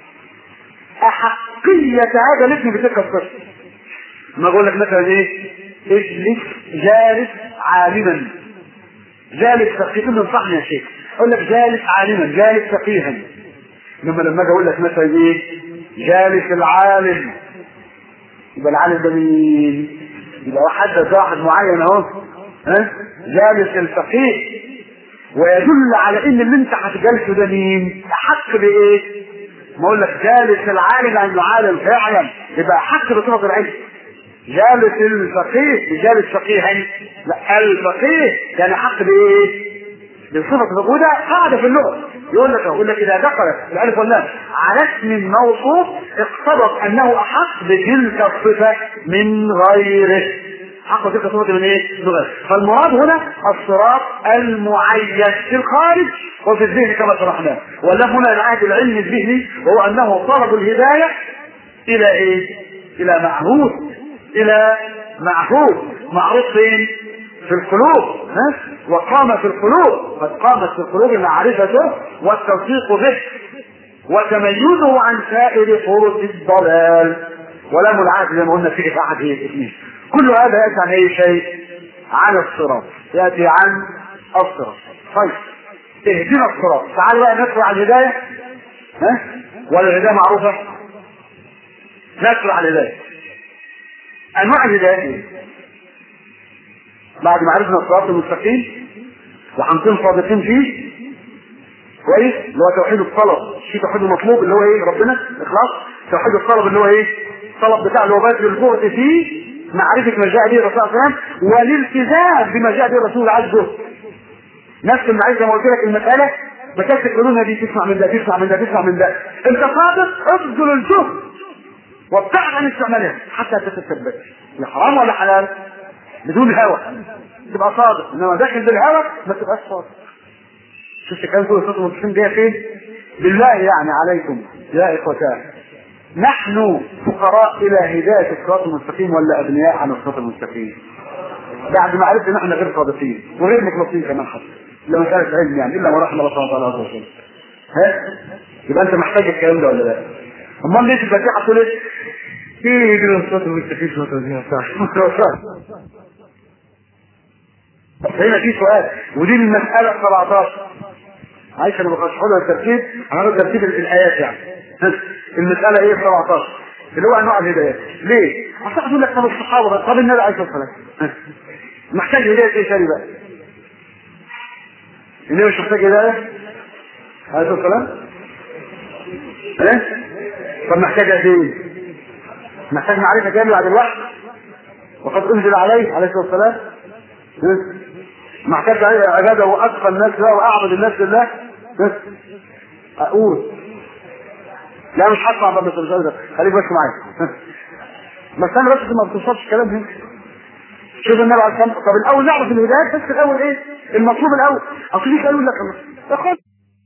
احقيه هذا الاسم بتلك الصفه ما اقول لك مثلا ايه اجلس جالس عالما جالس فقيه انصحني يا شيخ اقول لك جالس عالما جالس فقيها لما لما اجي اقول لك مثلا ايه جالس العالم يبقى العالم ده مين يبقى حدد واحد معين اهو ها جالس الفقيه ويدل على ان اللي انت هتجالسه ده مين؟ احق بايه؟ ما اقول لك جالس العالم ان يعالم فعلا يبقى احق بصفه العلم جالس الفقيه جالس فقيها لا الفقيه يعني حق بايه؟ بصفة وده قاعدة في اللغة يقول لك يقول لك إذا دخلت الألف واللام على اسم موصوف اقتضت أنه أحق بتلك الصفة من غيره حق تلك الصفة من إيه؟ من غيره فالمراد هنا الصراط المعين في الخارج وفي الذهن كما شرحناه واللام هنا العهد العلمي الذهني وهو أنه طلب الهداية إلى إيه؟ إلى معهود إلى معهود معروف فين؟ في القلوب ها؟ وقام في القلوب قد قامت في القلوب معرفته والتوثيق به وتميزه عن سائر طرق الضلال ولم العهد زي ما قلنا في عهد الاثنين كل هذا ياتي عن اي شيء عن الصراط ياتي عن الصراط طيب اهدنا الصراط تعال بقى ندخل على الهدايه ها ولا الهدايه معروفه ندخل على الهدايه انواع الهدايه ايه بعد ما عرفنا الصراط المستقيم وهنكون صادقين فيه كويس اللي هو توحيد الطلب في توحيد المطلوب اللي هو ايه ربنا اخلاص توحيد الطلب اللي هو ايه الطلب بتاع اللي هو بذل الجهد فيه معرفة ما جاء به الرسول صلى الله عليه وسلم والالتزام بما جاء به الرسول عزه نفس اللي عايز زي ما قلت لك المسألة بكاس القانون دي تسمع من ده تسمع من ده تسمع من ده انت صادق ابذل الجهد وابتعد عن استعمالها حتى تتثبت لا حرام ولا حلال بدون هوى تبقى صادق انما داخل بالهوى ما تبقاش صادق شفت كان كل صوت المسلمين دي فين بالله يعني عليكم يا اخوتان نحن فقراء الى هدايه الصراط المستقيم ولا اغنياء عن الصراط المستقيم بعد ما عرفنا ان احنا غير صادقين وغير مخلصين كمان حتى لما كانت علم يعني الا ما رحم الله سبحانه وتعالى عز وجل ها يبقى انت محتاج الكلام ده ولا لا؟ امال ليه الفاتحه تقول ايه؟ ايه دي الصراط المستقيم صراط المستقيم هنا في سؤال ودي المسألة 17 عايش انا بخش لها الترتيب هنعمل ترتيب الايات يعني المسألة ايه 17 اللي هو انواع الهدايات ليه؟ عشان اقول لك طب الصحابة طب النبي عليه الصلاة والسلام محتاج هداية ايه ثاني بقى؟ النبي مش محتاج هداية؟ عليه الصلاة والسلام؟ ايه؟ طب محتاج ايه؟ محتاج معرفة كاملة بعد الوحي وقد انزل عليه عليه الصلاة والسلام محتاج عبادة وأتقى الناس له وأعبد الناس لله أقول لا مش هطلع بقى بس ده خليك بس معايا بس انا بس ما بتوصلش الكلام هنا شوف النبي عليه الصلاه طب الاول نعرف الهدايات بس الاول ايه المطلوب الاول اصل في قالوا لك الله خد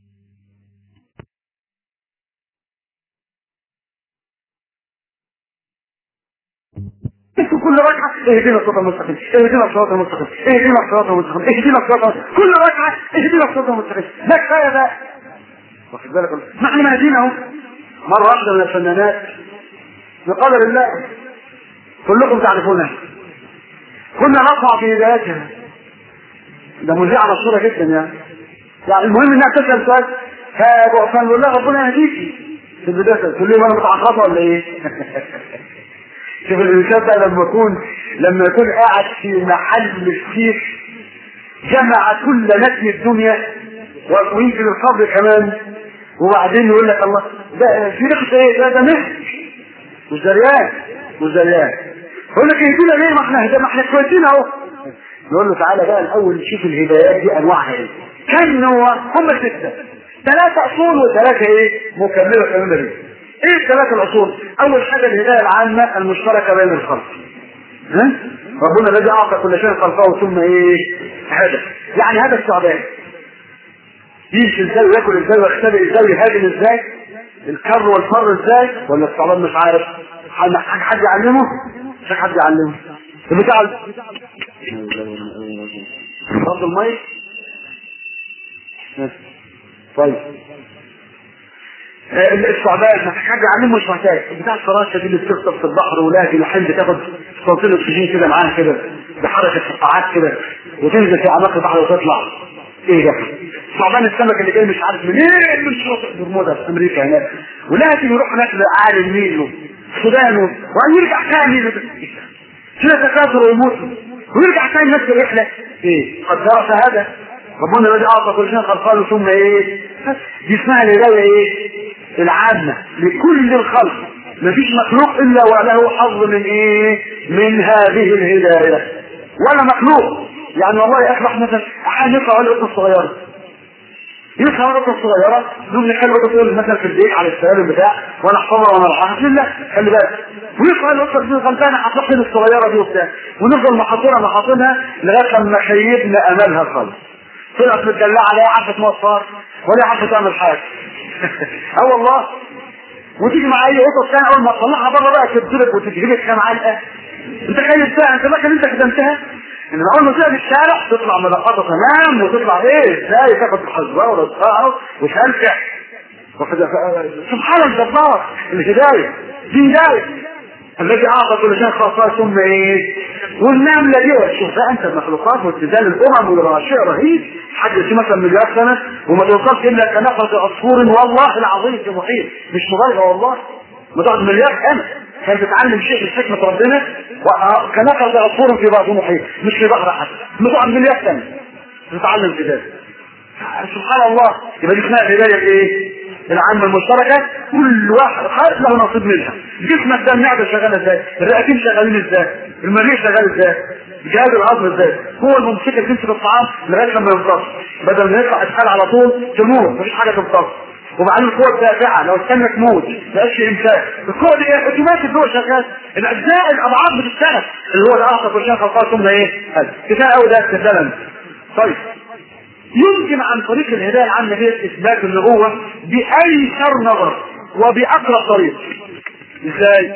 كل ركعة اهدنا الصراط المستقيم اهدنا الصراط المستقيم اهدنا الصراط المستقيم اهدنا الصراط المستقيم كل ركعة اهدنا الصراط المستقيم ده كفاية ده واخد بالك ما احنا مهدين اهو مرة واحدة من الفنانات بقدر الله كلكم تعرفونها كنا نطمع في هدايتها ده مذيعة مشهورة جدا يعني يعني المهم انها تسأل سؤال فنقول لها ربنا يهديكي في البداية تقول لي انا متعقبة ولا ايه؟ شوف الانسان بقى لما يكون لما يكون قاعد في محل الشيخ جمع كل نتن الدنيا ويمكن الصبر كمان وبعدين يقول لك الله ده في رخص ايه ده ده مهر وزريان وزريان يقول لك اهدينا ليه ما احنا ما احنا كويسين اهو نقول له تعالى بقى الاول نشوف الهدايات دي انواعها ايه كم نوع هم سته ثلاثة اصول وثلاثة ايه مكملة كمان دي ايه الثلاثة الاصول اول حاجة الهداية العامة المشتركة بين الخلق ها ربنا الذي اعطى كل شيء خلقه ثم ايه هدف يعني هذا الثعبان يمشي ازاي وياكل ازاي ويختبئ ازاي ويهاجم ازاي الكر والفر ازاي ولا الثعبان مش عارف حد حد يعلمه مش حد يعلمه البتاع برضه المية طيب الثعبان ما حد يعلمه مش محتاج بتاع الفراشه دي اللي بتخطف في البحر ولكن الحين بتاخد توصيل اكسجين كده معاها كده بحركه فقاعات كده وتنزل في اعماق البحر وتطلع ايه ده؟ ثعبان السمك اللي جاي مش عارف منين من شاطئ برمودا في امريكا هناك ولكن يروح هناك لاعلى النيل السودان ويرجع ثاني كده تكاثر ويموت ويرجع ثاني نفس الرحله ايه؟ قد درس هذا ربنا الذي اعطى كل شيء خلقه ثم ايه؟ دي اسمها الهدايه ايه؟ العامه لكل الخلق مفيش مخلوق الا وله حظ من ايه؟ من هذه الهدايه ولا مخلوق يعني والله يا اخي مثلا احيانا يطلع على القطه الصغيره يطلع على القطه الصغيره نقوم نخلي القطه تقول مثلا في البيت على السلالم بتاع وانا احفظها وانا رايحها لا خلي بالك ويطلع القطه دي غلبانه هتروح الصغيره دي وبتاع ونفضل محاطينها محاطينها لغايه لما خيبنا املها خالص طلعت متدلعه لا عارفه توفر ولا عارفه تعمل حاجه اه والله وتيجي مع اي قطه ثانيه اول ما تطلعها بره بقى تبتلك وتجيبك كام علقه انت خايف بقى انت فاكر انت خدمتها ان اول ما تطلع الشارع تطلع ملقطه تمام وتطلع ايه ازاي تاخد الحزبه ورصاها وتنفع سبحان الجبار الهدايه دي هدايه الذي اعطى كل شيء خاصه ثم ايه والنمله دي شوف بقى انت المخلوقات واتزان الامم وده شيء رهيب حد يجي مثلا مليار سنه وما توصلش الا كنفس عصفور والله العظيم في محيط مش مبالغه والله ما تقعد مليار سنه كان بتعلم شيء من حكمه ربنا كنفس عصفور في بعض محيط مش في بحر حتى ما تقعد مليار سنه تتعلم في ذلك سبحان الله يبقى دي اسمها الهدايه ايه؟ العامة المشتركة كل واحد خالص له نصيب منها جسمك ده المعدة شغالة ازاي الرئتين شغالين ازاي المريء شغال ازاي جهاز العظم ازاي هو الممسكة تمسك الطعام لغاية لما يمتص بدل ما يطلع اسهال على طول تموت مفيش حاجة تمتص وبعدين القوة الدافعة لو استنى تموت ما بقاش امساك القوة دي ايه اوتوماتيك هو شغال الاجزاء الاضعاف بتشتغل اللي هو الاعصى كل شيء خلقها ثم ايه كفايه قوي ده استدلال طيب يمكن عن طريق الهداية العامة دي إثبات النبوة بأيسر نظر وبأقرب طريق إزاي؟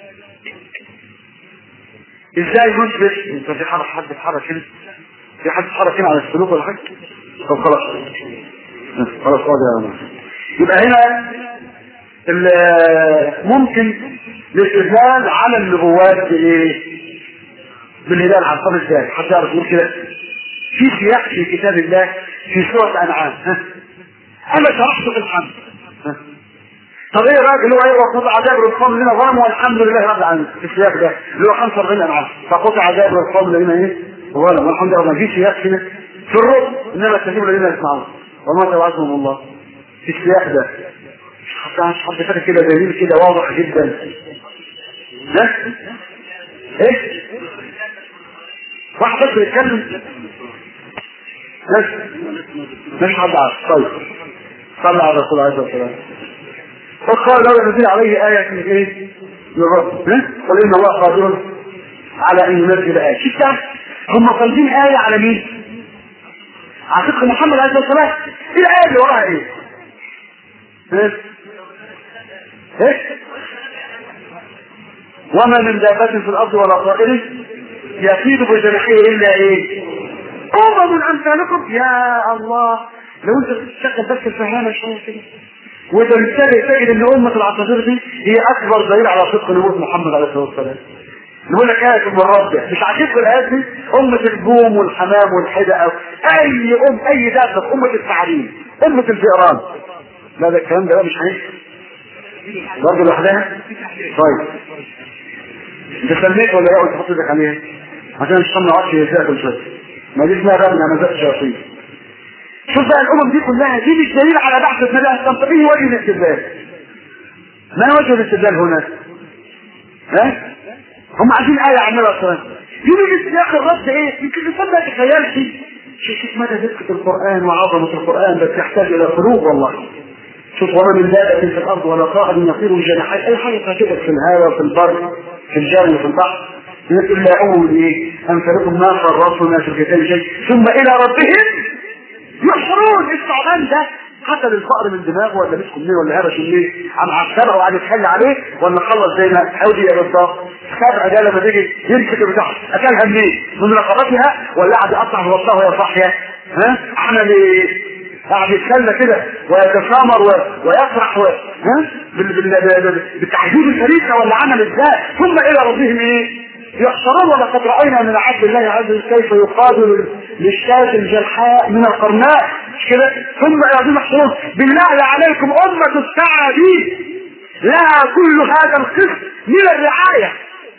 إزاي نثبت؟ أنت في حد حد اتحرك هنا؟ في حد اتحرك هنا على السلوك ولا حاجة؟ طب خلاص خلاص خلاص يا رب يبقى هنا ممكن الاستدلال على النبوات بإيه؟ بالهداية العامة ازاي؟ حد يعرف يقول كده؟ في سياق في كتاب الله في سورة أنعام ها أنا شرحت في الحمد ها طب ايه الراجل هو ايه وقطع عذاب القوم لنا ظلم والحمد لله رب العالمين في السياق ده اللي هو 45 انعام فقطع عذاب القوم لنا ايه ظلم والحمد لله ما فيش سياق هنا في الرب انما استجيب الذين يسمعون وما توعدهم الله في السياق ده حتى حد فاكر كده دليل كده واضح جدا ده ايه واحد بس يتكلم بس مش حد عارف طيب صلى على الرسول عليه الصلاه والسلام وقال لو نزل عليه آية من ايه؟ من رب قل ان الله قادر على ان ينزل آية شفت هم طالبين آية على مين؟ على فكرة محمد عليه الصلاة والسلام ايه الآية اللي وراها ايه؟ ايه؟ ايه؟ وما من دابة في الأرض ولا طائر يفيد بجناحيه إلا إيه؟ أمم أمثالكم يا الله لو أنت تشتغل بس الفهامة شوية كده وانت بالتالي تجد ان امة العصافير دي هي اكبر دليل على صدق نبوة محمد عليه الصلاة والسلام. نقول لك آية من ربك مش عاجبك الآيات دي أمة البوم والحمام والحدة أو أي أم أي دابة أمة التعليم أمة الفئران لا ده الكلام ده بقى مش هينفع برضه لوحدها طيب انت سميت ولا لا قلت حط ايدك عليها عشان مش سامع عرش يساء كل شيء ما دي اسمها بقى من همزات الشياطين شوف بقى الامم دي كلها دي مش دليل على بحث النبي عليه الصلاه والسلام وجه الاستدلال ما وجه الاستدلال هنا؟ ها؟ هم عايزين آية عن النبي صلى الله عليه وسلم يقولوا يا اخي الرد ايه؟ يمكن الانسان ما يتخيلش شوف مدى دقة القرآن وعظمة القرآن بس يحتاج إلى قلوب والله شوف وما من دابة في الأرض ولا طائر يطير بجناحيه أي حاجة تعجبك في الهواء في البر في الجو في البحر يقول لا أول إيه أمثالكم ما فرطنا في الكتاب شيء ثم إلى ربهم يحشرون الثعبان ده قتل الفقر من دماغه ولا مسكه منين ولا هرشه منين عم عسكره وقعد يتحل عليه ولا خلص زي ما حاول يا بالظبط السبع ده لما تيجي يمسك البتاع اكلها منين؟ من رقبتها ولا قعد يقطع في وسطها وهي صاحيه؟ ها؟ عمل ايه؟ قاعد يتسلى كده ويتسامر و... ويفرح و... ها؟ بال... بال... بال... بالتعجيب الفريسه ولا عمل ازاي؟ ثم الى ربهم ايه؟ يحشرون ولقد راينا من عبد الله عز وجل كيف يقاد للشاة الجلحاء من القرناء مش كده ثم الى ربهم يحشرون بالله عليكم امه الساعه دي لها كل هذا القسم من الرعايه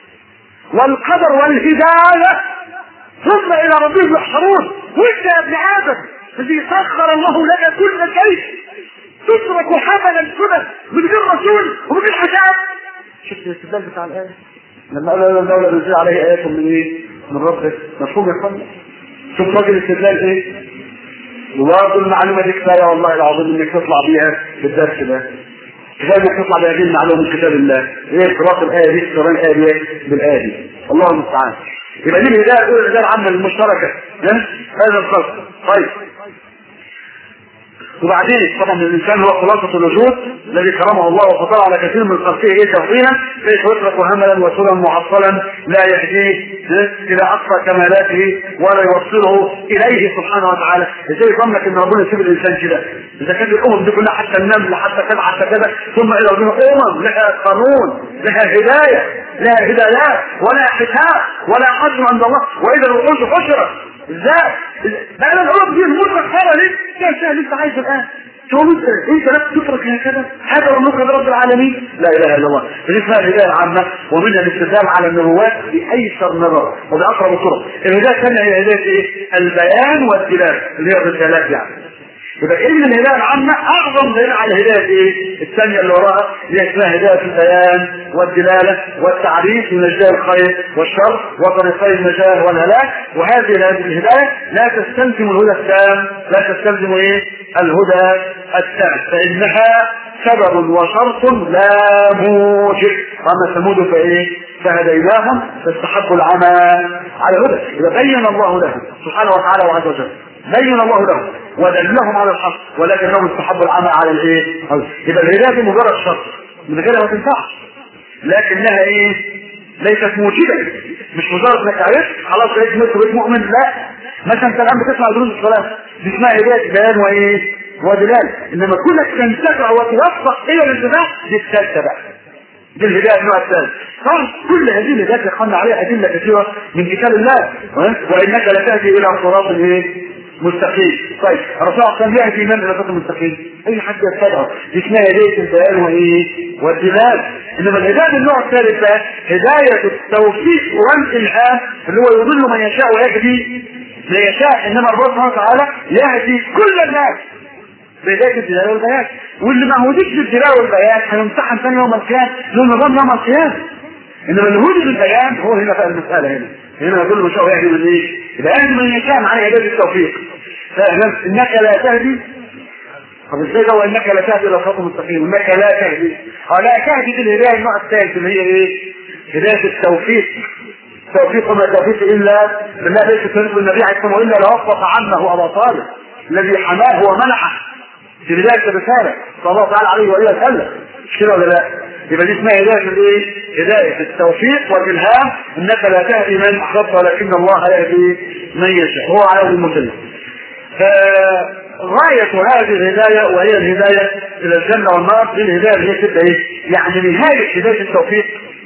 والقدر والهدايه ثم الى ربهم يحشرون وانت يا ابن ادم الذي سخر الله لك كل شيء تترك حملا سنن من غير رسول ومن غير حساب شفت الاستدلال بتاع الايه لما قال لا الدولة نزل عليه آيات من ايه؟ من ربك مفهوم يا اخوانا؟ شوف راجل الاستدلال ايه؟ وبرضه المعلومة دي كفاية والله العظيم انك تطلع بيها بالدرس ده كفاية انك تطلع بهذه المعلومة من كتاب الله ايه قراءة الآية دي قراءة الآية دي بالآية دي الله المستعان يبقى دي الهداية الأولى الهداية العامة المشتركة هذا الخلق طيب وبعدين طبعا الانسان هو خلاصة الوجود الذي كرمه الله وفضل على كثير من خلقه ايه تفضيلا كيف يترك هملا وسرا معطلا لا يهديه الى اقصى كمالاته ولا يوصله اليه سبحانه وتعالى ازاي يضمنك ان ربنا يسيب الانسان كده اذا كانت الامم دي كلها حتى النمل حتى كذا حتى كذا ثم الى ربنا امم لها قانون لها هدايه لها هدايات ولا حساب ولا حجم عند الله واذا الوحوش حشرت ازاي؟ لا انا الامم دي الملك خير ليه؟ يا سهل انت عايز الان تقول انت انت لا تترك هكذا هذا هو الملك رب العالمين لا اله الا الله فدي اسمها الهدايه العامه ومنها الاستدلال على النبوات بايسر نظر وباقرب الطرق الهدايه الثانيه هي هدايه ايه؟ البيان والدلاله اللي هي الرسالات يعني يبقى ايه من الهدايه العامه اعظم دليل على الهدايه ايه؟ الثانيه اللي وراها اللي هي اسمها هدايه البيان والدلاله والتعريف من اشياء الخير والشر وطريقي النجاه والهلاك وهذه هذه الهدايه لا تستلزم الهدى التام لا تستلزم ايه؟ الهدى التام فانها سبب وشرط لا موجب اما ثمود فايه؟ فهديناهم فاستحبوا العمى على الهدى اذا بين الله لهم سبحانه وتعالى وعز وجل بين الله لهم ودلهم على الحق ولكنهم استحبوا العمى على الايه؟ يبقى الهدايه دي مجرد شرط من غيرها ما تنفعش لكنها ايه؟ ليست موجبه مش مجرد انك عرفت خلاص بقيت مثل بقيت مؤمن لا مثلا انت الان بتسمع دروس الصلاه دي اسمها هدايه بيان وايه؟ ودلال انما كونك تنتفع وتوفق الى الانتفاع دي الثالثه بقى دي الهدايه النوع الثالث طبعا كل هذه الهدايات يقلنا عليها ادله كثيره من كتاب الله وانك لتهدي الى صراط ايه مستقيم طيب الرسول صلى الله عليه وسلم يهدي من الى صراط مستقيم اي حد يتبعه دي اسمها هدايه البيان وايه والدلال انما الهدايه النوع الثالث بقى هدايه التوفيق والالهام اللي هو يضل من يشاء ويهدي من يشاء انما الله سبحانه وتعالى يهدي كل الناس بهدايه الدلال والبيان واللي ما هوديش بالدلال والبيان هيمتحن ثاني يوم القيامه له نظام يوم القيامه انما الهدى بالبيان هو هنا بقى المساله هنا هنا يقول له شو يهدي من ايه؟ يبقى يهدي من يشاء معناه هدايه التوفيق فاهم انك لا تهدي طب ازاي ده وانك لا تهدي الى صراط مستقيم انك لا تهدي اه لا تهدي دي الهدايه النوع الثالث اللي هي ايه؟ هدايه التوفيق توفيق ما توفيق الا بالله ليس تنزل النبي عليه الصلاه الا لوفق عنه ابا طالب الذي حماه ومنحه في بدايه الرساله صلى الله تعالى عليه واله وسلم مش كده ولا لا؟ يبقى دي اسمها هدايه الايه؟ هدايه التوفيق والالهام انك لا تهدي من احببت ولكن الله يهدي من يشاء هو على المسلم. فغاية هذه الهداية وهي الهداية إلى الجنة والنار دي الهداية اللي هي تبقى إيه؟ يعني نهاية هداية التوفيق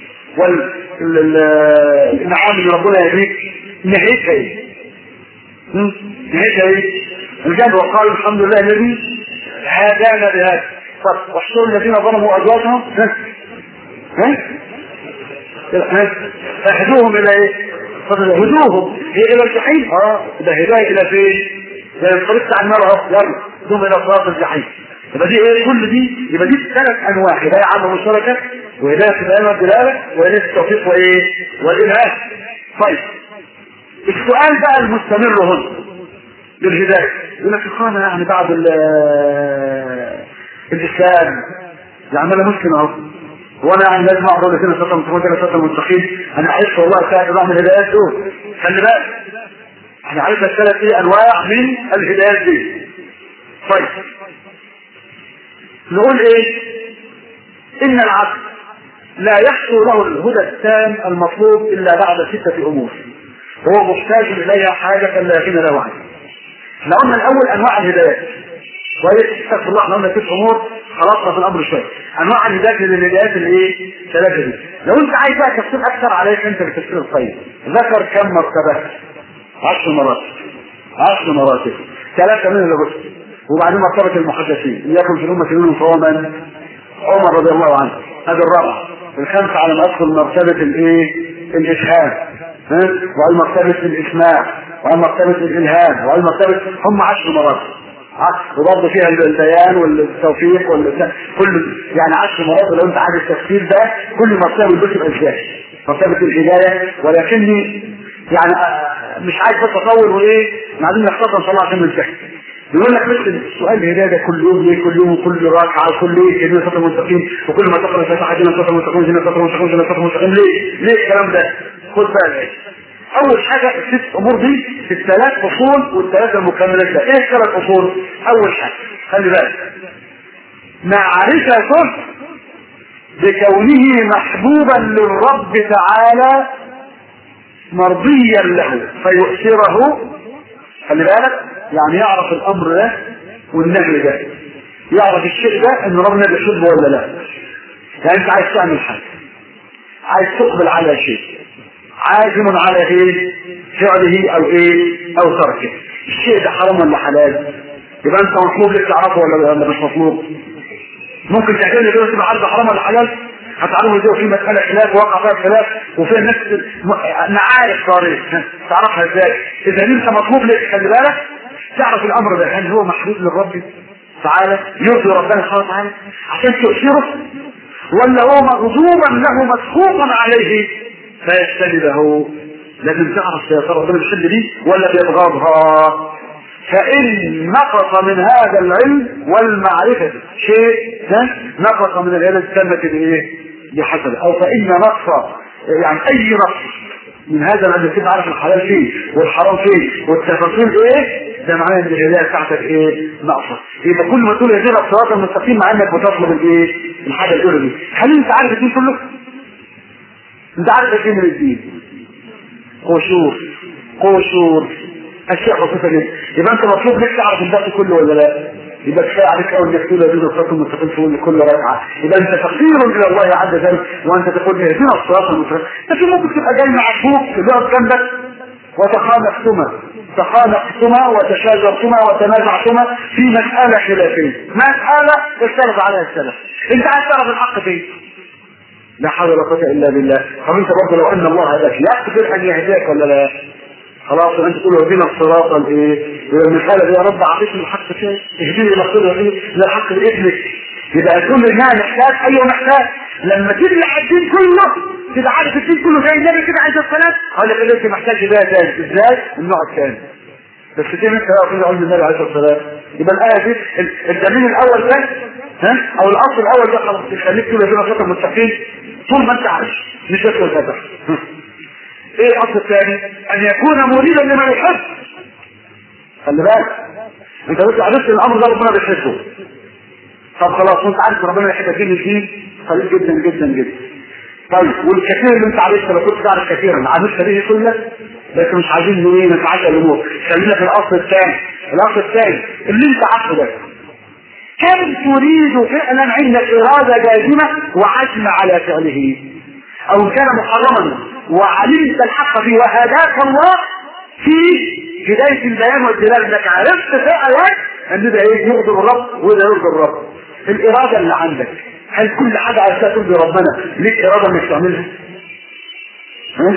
والإنعام اللي ربنا يهديك نهايتها إيه؟ نهايتها إيه؟ الجنة وقال الحمد لله الذي هدانا بهذا طب واحشروا الذين ظلموا أزواجهم ها؟ ها؟ اهدوهم إلى إيه؟ هدوهم هي إلى الجحيم اه ده هداية إلى فين؟ زي الطريق بتاع النار اهو يلا ثم الى صراط الجحيم يبقى دي ايه كل دي يبقى دي ثلاث انواع هدايه عامه مشتركه وهدايه البيان والدلاله وهدايه التوفيق وايه والالهام طيب السؤال بقى المستمر هنا للهدايه يقول لك اخوانا يعني بعد الاسلام يعني انا مسلم اهو وانا يعني لازم اعرض لكن صراط المستقيم صراط المستقيم انا عايش والله ساعه بعمل الهدايات دول خلي بالك احنا عرفنا الثلاث ايه انواع من الهدايات دي طيب نقول ايه ان العبد لا يحصل له الهدى التام المطلوب الا بعد ستة امور هو محتاج اليها حاجة لا يكن له عنها احنا قلنا الاول انواع الهدايات كويس استغفر الله احنا قلنا ست امور خلصنا في الامر شويه انواع الهدايات من الهدايات الايه ثلاثه دي لو انت عايز بقى تفصيل اكثر عليك انت بالتفسير الطيب ذكر كم مرتبه عشر مراتب عشر مراتب ثلاثة من الرسل وبعدين مرتبة المحدثين ليكن في الأمة منهم صوما عمر رضي الله عنه هذه الرابعة الخامسة على ما أدخل مرتبة الإيه؟ الإشهاد ها؟ وعلى مرتبة الإسماع وعلى مرتبة الإلهام وعلى مرتبة هم عشر مراتب وبرضه فيها البيان والتوفيق وال كل يعني عشر مراتب لو انت عايز التفسير ده كل مرتبه بيدخل اجزاء مرتبه الهدايه ولكني يعني مش عايز بس اطول وايه عايزين نختصر ان شاء الله عشان ننتهي يقول لك بس السؤال الهدايه ده كل يوم ليه كل يوم كل ركعه كل ايه كلمه صراط المستقيم وكل ما تقرا الفاتحه كلمه صراط المستقيم كلمه صراط المستقيم كلمه صراط المستقيم ليه؟ ليه الكلام ده؟ خد بالك اول حاجه الست امور دي في الثلاث فصول والثلاثه المكملات ده ايه الثلاث فصول؟ اول حاجه خلي بالك معرفته بكونه محبوبا للرب تعالى مرضيا له فيؤثره خلي بالك يعني يعرف الامر ده والنهي ده يعرف الشيء ده ان ربنا بيحبه ولا لا يعني انت عايز تعمل حاجه عايز تقبل على شيء عازم على ايه فعله او ايه او تركه الشيء ده حرام ولا حلال يبقى انت مطلوب لك تعرفه ولا ولا مش مطلوب ممكن تعتبر كده تبقى عارف حرام ولا حلال هتعرفوا ازاي في مسألة خلاف وقع فيها خلاف وفي الناس معارف صارت تعرفها ازاي اذا انت مطلوب لك خلي بالك تعرف الامر ده هل هو محبوب للرب تعالى يرضي ربنا سبحانه وتعالى عشان تؤثره ولا هو مغضوبا له مسخوطا عليه فيجتنبه لازم تعرف يا ترى ربنا بيحب دي ولا بيبغضها فإن نقص من هذا العلم والمعرفة شيء نقص من العلم التامة بإيه؟ بحسب أو فإن نقص يعني أي نقص من هذا العلم تبقى عارف الحلال فيه والحرام فيه والتفاصيل إيه؟ ده معناه ان الهدايه بتاعتك ايه؟ ناقصه. يبقى كل ما تقول اهدنا الصراط المستقيم مع انك بتطلب الايه؟ الحاجه الاولى دي. هل انت عارف الدين كله؟ انت عارف ايه من الدين؟ قشور قشور اشياء بسيطه جدا يبقى انت مطلوب لك تعرف الباقي كله ولا لا يبقى كفايه عليك اول انك تقول اهدنا الصراط المستقيم في كل ركعه يبقى انت فقير الى الله عز وجل وانت تقول اهدنا الصراط المستقيم لكن ممكن تبقى جاي مع اخوك يقعد جنبك وتخانقتما تخانقتما وتشاجرتما وتنازعتما في مسألة خلافية مسألة اختلف عليها السلف انت عايز تعرف الحق فين لا حول ولا قوة الا بالله طب انت برضه لو ان الله هداك يقدر ان يهداك ولا لا خلاص انت تقول اهدنا الصراط الايه المسألة دي يا رب اعطيتني الحق فين اهدني الى الصراط الى الحق باذنك يبقى كل ما محتاج ايوه محتاج لما تبلع الدين كله تبقى عارف الدين كله زي النبي كده عايز الصلاه قال لك انت محتاج هدايه ثالث ازاي؟ النوع الثاني بس دي انت في علم النبي عليه الصلاه والسلام يبقى الايه دي الدليل الاول ده ها او الاصل الاول ده خلاص يخليك تقول لنا خطر المتقين طول ما انت عايش مش بس الهدف ايه الاصل الثاني؟ ان يكون مريدا لمن يحب خلي بالك انت بس عرفت الامر ده ربنا بيحبه طب خلاص وانت عارف ربنا يحب دين الدين قليل جدا جدا جدا طيب والكثير اللي انت عرفته لو كنت تعرف كثيرا عرفت به كله لكن مش عايزين ايه نتعدى الامور خلينا في الاصل الثاني الاصل الثاني اللي انت عارفه ده كم تريد فعلا عندك اراده جازمه وعزم على فعله او كان محرما وعلمت الحق فيه وهداك الله في بدايه البيان والدلاله انك عرفت فعلا ان ده ايه يرضي الرب وده يرضي الرب الاراده اللي عندك هل كل حاجه عايزها ترضي ربنا ليك اراده انك تعملها؟ ها؟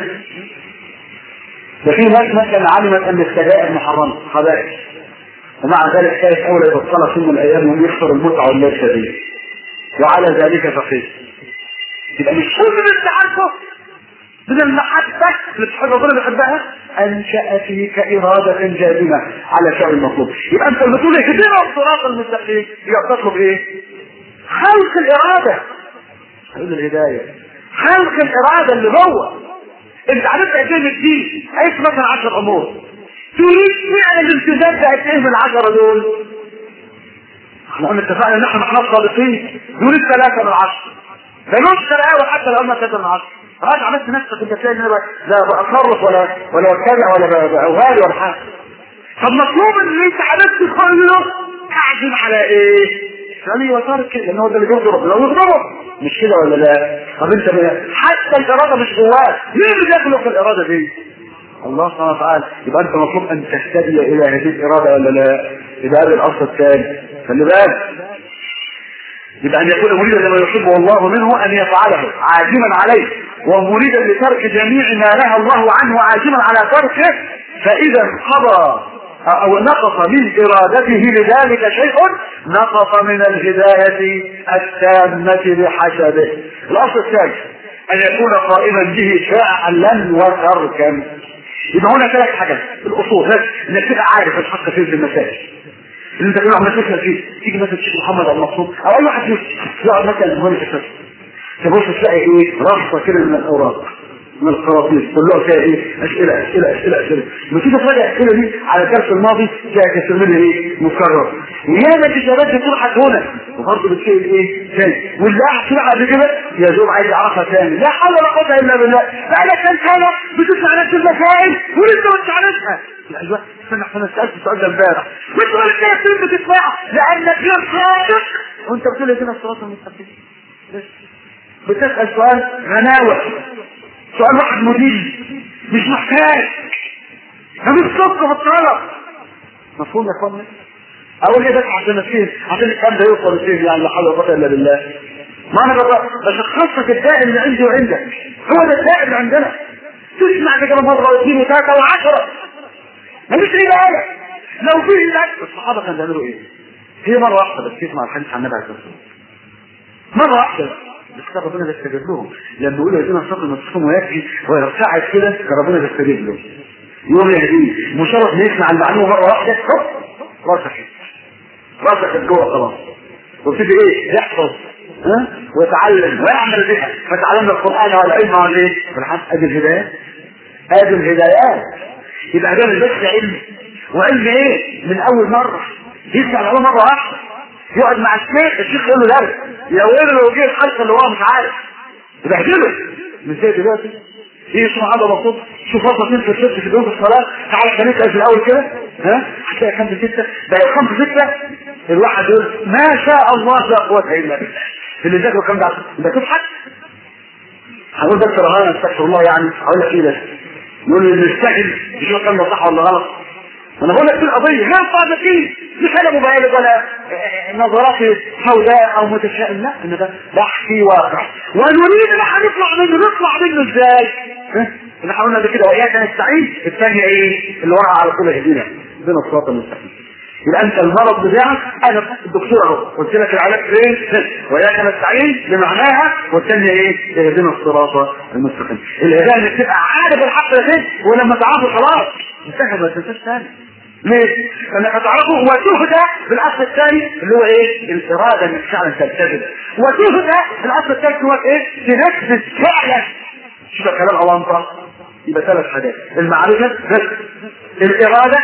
ده في ناس مثلا علمت ان السجائر محرمه خبائث ومع ذلك كانت اولى يبطلها في يوم من الايام وهم يخسر المتعه واللذه دي وعلى ذلك فقير يبقى مش كل اللي انت عارفه من المحبة اللي تحب ربنا بيحبها أنشأ فيك إرادة جازمة على شأن المطلوب يبقى أنت لما تقول اهدنا الصراط المستقيم يبقى تطلب إيه؟ خلق الإرادة هذه الهداية خلق الإرادة اللي جوه أنت عرفت قد إيه الدين عايز مثلا 10 أمور تريد فعلا الالتزام بقد إيه من العشرة دول؟ احنا قلنا اتفقنا ان احنا احنا صادقين نريد ثلاثة من عشرة لا نشكر قوي حتى لو قلنا ثلاثة من عشرة راجع بس نفسك انت تلاقي ان انا لا بتصرف ولا ولا بتكلم ولا بأوهالي ولا حاجه طب مطلوب ان انت عرفت كله اعزم على ايه؟ يعني وترك لان هو ده اللي بيغضب ربنا ويغضبه مش كده ولا لا؟ طب انت بقى. حتى الاراده مش جواك مين اللي بيخلق الاراده دي؟ الله سبحانه وتعالى يبقى انت مطلوب ان تهتدي الى هذه الاراده ولا لا؟ يبقى هذا الاصل الثاني خلي بالك يبقى ان يكون مريدا لما يحبه الله منه ان يفعله عازما عليه ومريدا لترك جميع ما نهى الله عنه عازما على تركه فاذا انقضى او نقص من ارادته لذلك شيء نقص من الهدايه التامه بحسبه الاصل الثالث ان يكون قائما به فعلا وتركا يبقى هنا ثلاث حاجات الاصول انك تبقى عارف الحق فين في المسائل اللي انت كده عمال تسال فيه تيجي مثلا تشوف محمد عبد المقصود او اي واحد فيهم يقعد مثلا هو يتفكر تبص تلاقي ايه رصه كده من الاوراق من الخراطيم كلها فيها ايه اسئله اسئله اسئله اسئله لما تيجي تراجع الاسئله دي على الدرس الماضي تلاقي كسر منها ايه مكرر وياما الاجابات بتضحك هنا وبرضه بتسال ايه ثاني واللي قاعد كده قبل كده يا دوب عايز يعرفها ثاني لا حول ولا قوه الا بالله بقالك كام سنه بتسمع نفس المسائل ولسه ما بتعرفها ايوه استنى انا سالت السؤال ده امبارح مش ولا كده بتسمعها لانك غير صادق وانت بتقول لي كده الصراط المستقيم بتسال سؤال غناوه سؤال واحد مدير مش محتاج مفيش صدق في الطلب مفهوم يا اخوانا اقول ايه بس عشان فين عشان الكلام ده يوصل لفين يعني لا حول ولا قوه الا بالله ما انا بقى بشخصك الداء اللي عندي وعندك هو ده الداء اللي عندنا تسمع كده مره واثنين وثلاثه وعشره مفيش ايه بقى لو في لك الصحابه كانوا بيعملوا ايه؟ هي مره واحده بس تسمع الحديث عن النبي عليه الصلاه والسلام مره واحده بس كان ربنا بيستجيب لهم لما يقولوا يدينا الصبر نصفهم ويكفي ويرتعد كده كان ربنا بيستجيب له يوم يهديه مجرد ما يسمع المعلومه مره واحده هوب راسخت راسخت جوه خلاص وابتدي ايه يحفظ ها ويتعلم ويعمل بها فتعلمنا القران والعلم والايه والحمد ادي الهدايات ادي الهدايات يبقى ده مش بس علم وعلم ايه من اول مره يسمع العلوم مره واحده يقعد مع الشيخ الشيخ يقول له درس يا ويله لو جه الحلقه اللي هو مش عارف يبهدله مش زي دلوقتي ايه اسمه هذا مبسوط شوف وصل فين في الست في دون الصلاه تعالى خليك في الاول كده ها هتلاقي خمسه سته بقى خمسه سته الواحد يقول ما شاء الله لا قوه الا بالله اللي ذاكر الكلام ده انت تضحك هقول بس رهان استغفر الله يعني هقول لك ايه بس يقول لي نستعجل نشوف الكلام ده صح ولا غلط انا بقول لك في القضيه غير صادقين مش انا مبالغ ولا نظراتي سوداء او متشائم لا ان ده بحثي واقع ونريد ان احنا نطلع منه نطلع منه ازاي؟ احنا قلنا ده كده واياك نستعين الثانيه ايه؟ اللي ورا على طول اهدينا بين الصراط المستقيم يبقى انت المرض بتاعك انا الدكتور اهو قلت لك العلاج فين؟ واياك نستعين بمعناها والثانيه ايه؟ اهدنا الصراط المستقيم الهدايه انك تبقى عارف الحق ده فين ولما تعرفه خلاص انتهى ما تنساش ثاني ليه؟ لانك هتعرفه وتهدى بالاصل الثاني اللي هو ايه؟ الاراده انك فعلا تلتزم وتهدى بالاصل الثالث هو ايه؟ تنفذ فعلا شوف كلام اوانطه يبقى ثلاث حاجات المعرفه بس الاراده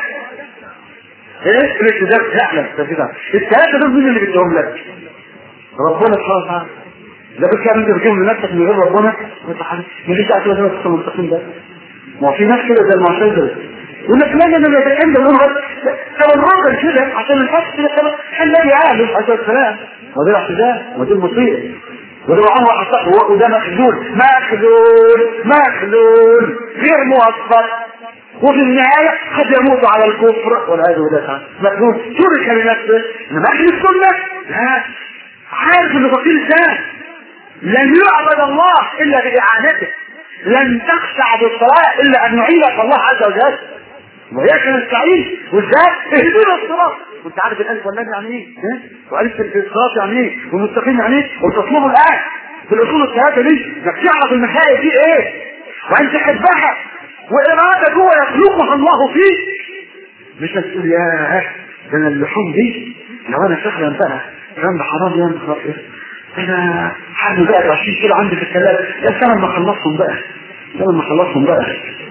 ايه؟ الالتزام فعلا تنفيذها الثلاثه دول مين اللي بيديهم لك؟ ربنا سبحانه وتعالى ده بس يعني انت بتجيبهم لنفسك من غير ربنا انت حاجه مفيش داعي تقول لك المستقيم ده ما هو في ناس كده زي المعتزله يقول لك لا لا لا يتكلم يقول طب الراجل كده عشان الحق كده كده النبي عالم عليه السلام ودي الاعتداء ودي المصيبه وده عمره حصل وده مخذول مخذول مخذول غير موفق وفي النهاية قد يموت على الكفر والعياذ بالله تعالى مخذول ترك لنفسه انما اهل السنة لا عارف انه فقير ازاي لن يعبد الله الا باعانته لن تخشع بالصلاة الا ان يعينك الله عز وجل وهيك نستعين وازاي اهدنا الصراط وانت عارف الالف واللام يعني ايه ها؟ والف الصراط يعني ايه والمستقيم يعني ايه وتطلبه الان في الاصول الثلاثه دي انك تعرف المسائل دي ايه وان تحبها واراده جوه يخلقها الله فيك مش تقول يا ده انا اللحوم دي لو انا فعلا بقى كان حرام يا نهار انا حد بقى 20 كيلو عندي في الثلاجه يا سلام ما خلصهم بقى سلام ما خلصهم بقى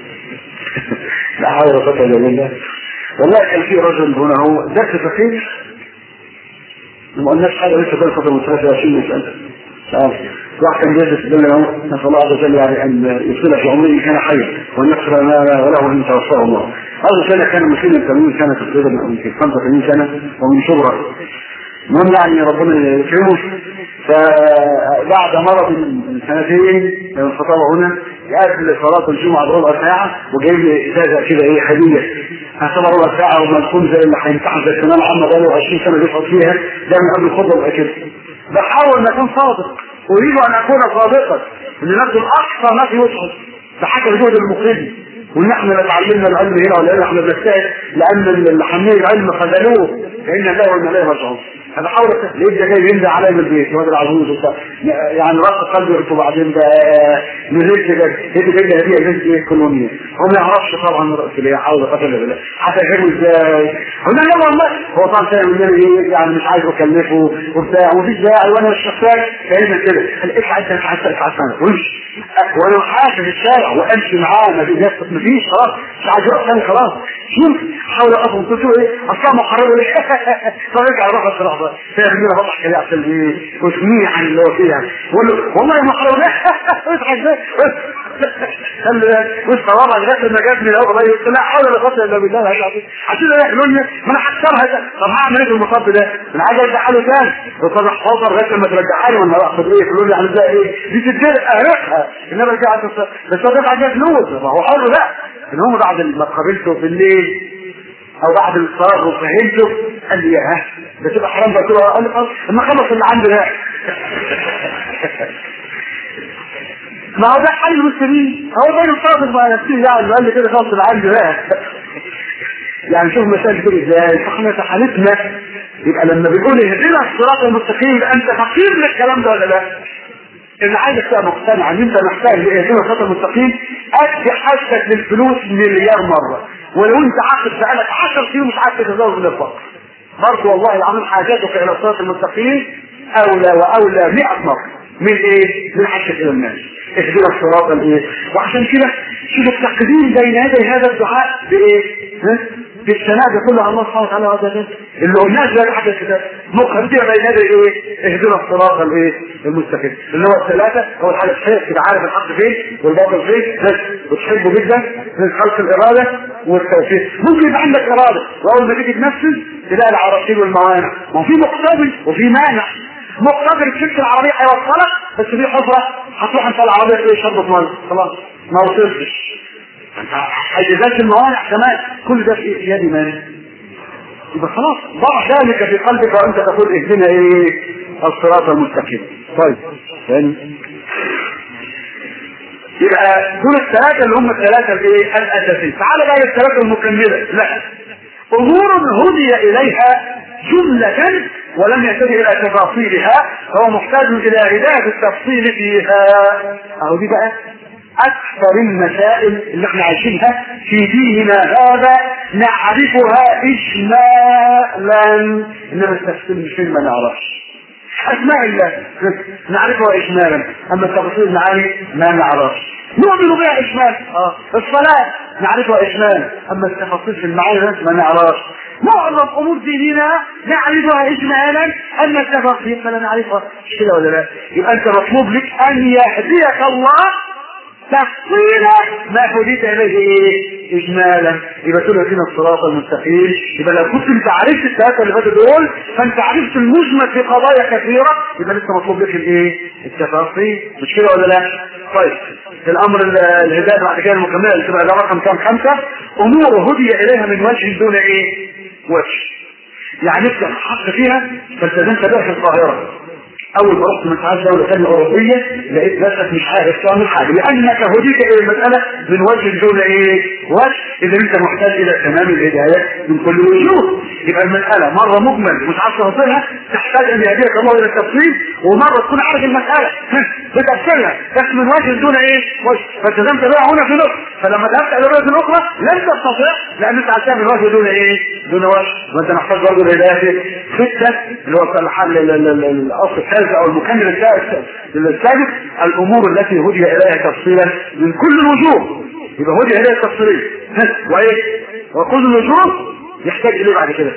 لا حول ولا قوه الا بالله والله كان في رجل هنا هو درس فقيه ما قلناش حاجه لسه بقى فتره متراجعه 20 مساله واحد كان بيدرس الدنيا اهو نسال الله عز وجل يعني ان يصل في عمره ان كان حيا وان يغفر ما وله ان توفاه الله. هذا سنه كان مسلما 80 سنه تقريبا او يمكن 85 سنه ومن شبرا. المهم يعني ربنا يكرمه فبعد مرض من سنتين خطبه هنا قبل صلاة الجمعة بربع ساعة وجايب لي ازازة كده ايه هدية هسيبها ربع ساعة وما تكون زي اللي هيمتحن زي الثانوية العامة بقاله 20 سنة بيصعد فيها ده من قبل الخطبة يبقى كده بحاول ان اكون صادق اريد ان اكون صادقا ان نبذل اقصى ما في وسعه بحسب جهد المقيم وان احنا لا تعلمنا العلم هنا ولا هنا احنا بنجتهد لان اللي حاملين العلم خذلوه فان الله وان اليه راجعون انا بحاول لقيت ده جاي ينده عليا من البيت واد العجوز وبتاع يعني راس قلبي قلت وبعدين ده نزلت كده لقيت جاي لي هديه بنت ايه كولونيا هو ما يعرفش طبعا رأس ليه حاول قتل بالله حتى يجيبه ازاي قلنا لا والله هو طبعا فاهم ان ايه يعني مش عايز اكلفه وبتاع ومفيش داعي وانا مش محتاج فاهمنا كده قال افعل انت افعل انت افعل انت وامشي وانا حاسب الشارع وامشي معاه ما في مفيش خلاص مش عايز يروح تاني خلاص شوف حاول اقف قلت له ايه اصلا محرمه ليه فرجع روح الصراحه بقى فاهم انا بضحك كده عشان ايه واسميه عن اللي هو فيها بقول له والله محرمه ليه اضحك ازاي خلي بالك والصوابع لغايه لما جابني الاول قلت لا حول ولا قوه الا بالله العظيم عشان يحلوا لي ما انا هكسرها طب هعمل ايه في المصاب ده؟ انا عايز ارجعها له تاني وطب احفظها لغايه لما ترجعها لي وانا اخد ايه يقولوا لي عامل ايه؟ دي تدير اهرقها انما رجعت بس هو دفع عليها فلوس ما هو حر بقى ان هو بعد ما قابلته في الليل او بعد الصلاه وفهمته قال لي يا ده تبقى حرام بقى كده قال لي خلاص اما خلص اللي عندي ده ما هو ده حل المسلمين هو ده يصادق مع نفسه يعني قال لي كده خلاص اللي عندي بقى يعني شوف مسائل كده ازاي احنا في حالتنا يبقى لما بيقول اهدنا الصراط المستقيم يبقى انت فقير للكلام ده ولا لا؟ اللي عايزك تبقى مقتنع ان انت محتاج لاهدنا الصراط المستقيم ادي حاجتك للفلوس مليار مره ولو انت عاقد بقالك 10 سنين مش عارف تتزوج من الفقر برضه والله العظيم حاجاتك الى الصراط المستقيم اولى واولى 100 مره من ايه؟ من حاجتك الى الناس اهدنا الصراط الايه؟ وعشان كده شوف التقديم بين يدي هذا الدعاء بايه؟ ها؟ في الشنادة كلها الله سبحانه وتعالى عز وجل اللي قلناش ده حاجة الكتاب مقدمة بين يدي ايه؟ اهدنا الصراط الايه؟ المستقيم اللي هو الثلاثة اول حاجة تحس تبقى عارف الحق فين والباطل فين بس وتحبه جدا من خلق الإرادة والتوفيق ممكن يبقى عندك إرادة وأول ما تيجي تنفذ تلاقي العراقيل والموانع ما هو في مقتضي وفي مانع مقتضي الشركة العربية هيوصلك بس في حفرة هتروح انت العربية تلاقي شربة مية خلاص ما وصلتش حيزات الموانع كمان كل ده في يد من يبقى خلاص ضع ذلك في قلبك وانت تقول اهدنا ايه الصراط المستقيم طيب ثاني يبقى دول الثلاثة اللي هم الثلاثة الايه الاساسية تعال بقى الثلاثة المكملة لا امور هدي اليها جملة ولم يتجه الى تفاصيلها فهو محتاج الى هداية التفصيل فيها اهو دي بقى اكثر المسائل اللي احنا عايشينها في ديننا هذا نعرفها اجمالا انما التفصيل مش ما نعرفش اسماء الله نعرفها اجمالا اما التفاصيل المعاني ما نعرفش نؤمن بها اجمالا اه الصلاه نعرفها اجمالا اما التفاصيل في المعاني ما نعرفش معظم امور ديننا نعرفها اجمالا اما التفاصيل فلا نعرفها مش كده ولا لا يبقى انت مطلوب لك ان يهديك الله تفصيل ما هديت اليه ايه؟ اجمالا يبقى تقول فينا الصراط المستقيم يبقى لو كنت انت عرفت الثلاثه اللي فاتوا دول فانت عرفت المجمل في قضايا كثيره يبقى لسه مطلوب لك الايه؟ التفاصيل مش كده ولا لا؟ طيب الامر الهدايه بعد كده المكمله اللي تبقى ده رقم كام خمسه امور هدي اليها من وجه دون ايه؟ وجه يعني انت حق فيها فالتزمت بها في القاهره اول ما رحت مساعد دولة ثانية اوروبية لقيت نفسك مش عارف تعمل حاجة لانك هديت الى المسألة من وجه دون ايه وجه اذا انت محتاج الى تمام الهداية من كل وجوه يبقى المسألة مرة مجمل مش عارف تفصلها تحتاج ان يهديك الله الى التفصيل ومرة تكون عارف المسألة بتفصلها بس من وجه دون ايه وجه فالتزمت بها هنا في نقطة فلما ذهبت الى الرؤية الاخرى لن تستطيع لان انت عشان من وجه دون ايه دون وجه وانت محتاج برضه الهداية ستة اللي هو الحل الاصل الثالث او المكمل الثالث للسادس الامور التي هدي اليها تفصيلا من كل الوجوه يبقى هدي اليها تفصيليا وايه وكل الوجوه يحتاج اليه بعد كده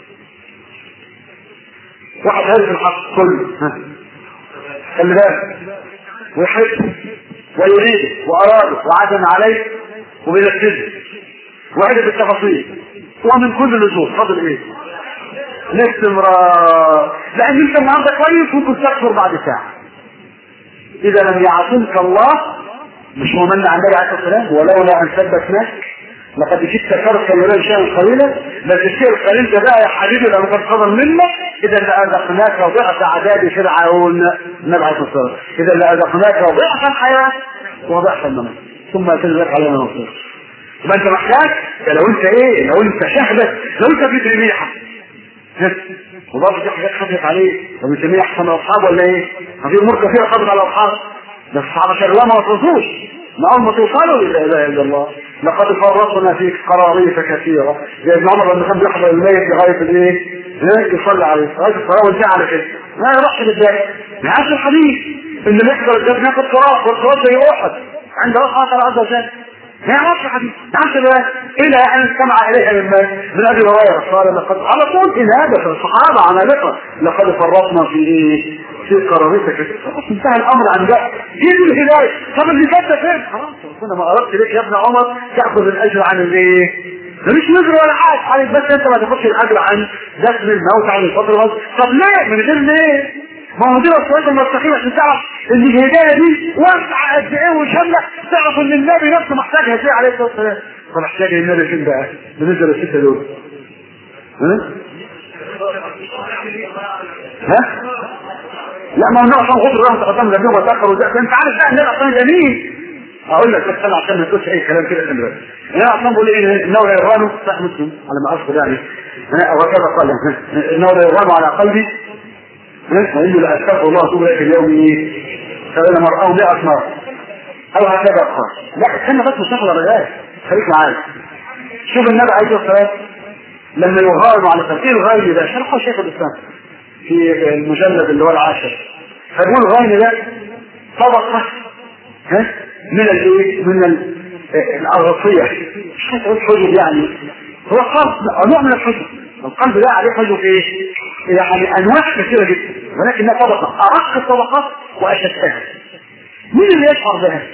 واحد عارف الحق كله خلي بالك ويحب ويريد واراده وعزم عليه وبينفذه وعرف التفاصيل ومن كل الوجوه فضل ايه الاستمرار لان انت النهارده كويس ممكن تكفر بعد ساعه اذا لم يعصمك الله مش هو من عن النبي عليه الصلاه والسلام ولولا ان ثبتناك لقد جئت تركا ولا شيئا قليلا بس الشيء القليل ده بقى يا حبيبي لو كان فضل منك اذا لاذقناك ضعف عذاب فرعون النبي عليه الصلاه والسلام اذا لاذقناك ضعف الحياه وضعف الممات ثم تنزل علينا نصير يبقى انت محتاج ده لو انت ايه لو انت شهدت لو انت في ريحه وبرضه في حاجات خفت عليه وبنسميه احسن الاصحاب ولا ايه؟ في امور كثيره خفت على الاصحاب ده الصحابه كانوا ما وصلوش ما اول ما توصلوا لا اله الا الله لقد فرطنا في قراريط كثيره زي ابن عمر لما كان بيحضر الميت لغايه الايه؟ يصلي عليه لغايه الصلاه وانتهى على كده ما يروحش للداخل نفس الحديث ان اللي يحضر الدفن ياخد تراب والتراب زي احد عند الله تعالى عز وجل ما يعرفش حديث نعرفش بقى الى ان استمع اليها من من ابي هريره قال لقد على طول انابه الصحابه عمالقه لقد فرطنا في ايه؟ في قرارتك خلاص انتهى الامر عن ده دي الهدايه طب اللي فات ده فين؟ خلاص ربنا ما اردت ليك يا ابن عمر تاخذ الاجر عن الايه؟ ده مش نذر ولا حاجه حالك بس انت ما تاخدش الاجر عن دفن الموت عن الفطر طب ليه؟ من غير ليه؟ ما هو دي الصراط المستقيم عشان تعرف ان الهدايه دي واسعه قد ايه وشامله تعرف ان النبي نفسه محتاجها ازاي عليه الصلاه والسلام فمحتاج النبي فين بقى؟ بالنسبه للسته دول ها؟ ها؟ لا ما هو النبي عشان غفر الله تقدم لم يوم وتاخر وده انت عارف بقى النبي عشان جميل اقول لك بس انا عشان ما تقولش اي كلام كده خلي بالك النبي عشان بيقول ايه انه لا يرغم صح مسلم على ما اذكر يعني وكذا قال انه لا يرغم على قلبي وإنه لأستغفر الله طول في اليوم إيه؟ فإن مرأة مئة مرة أو هكذا قال لا استنى بس مش ناخد الرجال خليك معايا شوف النبي عليه الصلاة والسلام لما يغار على تفسير الغاية ده شرحه شيخ الإسلام في المجلد اللي هو العاشر فبيقول الغاية ده طبقة ها من الايه؟ من الأغطية مش هتقول حجب يعني هو قلب نوع من الحزن القلب ده عليه حزن في ايه؟ يعني انواع كثيره جدا ولكنها طبقه ارق الطبقات واشدها مين اللي يشعر بها؟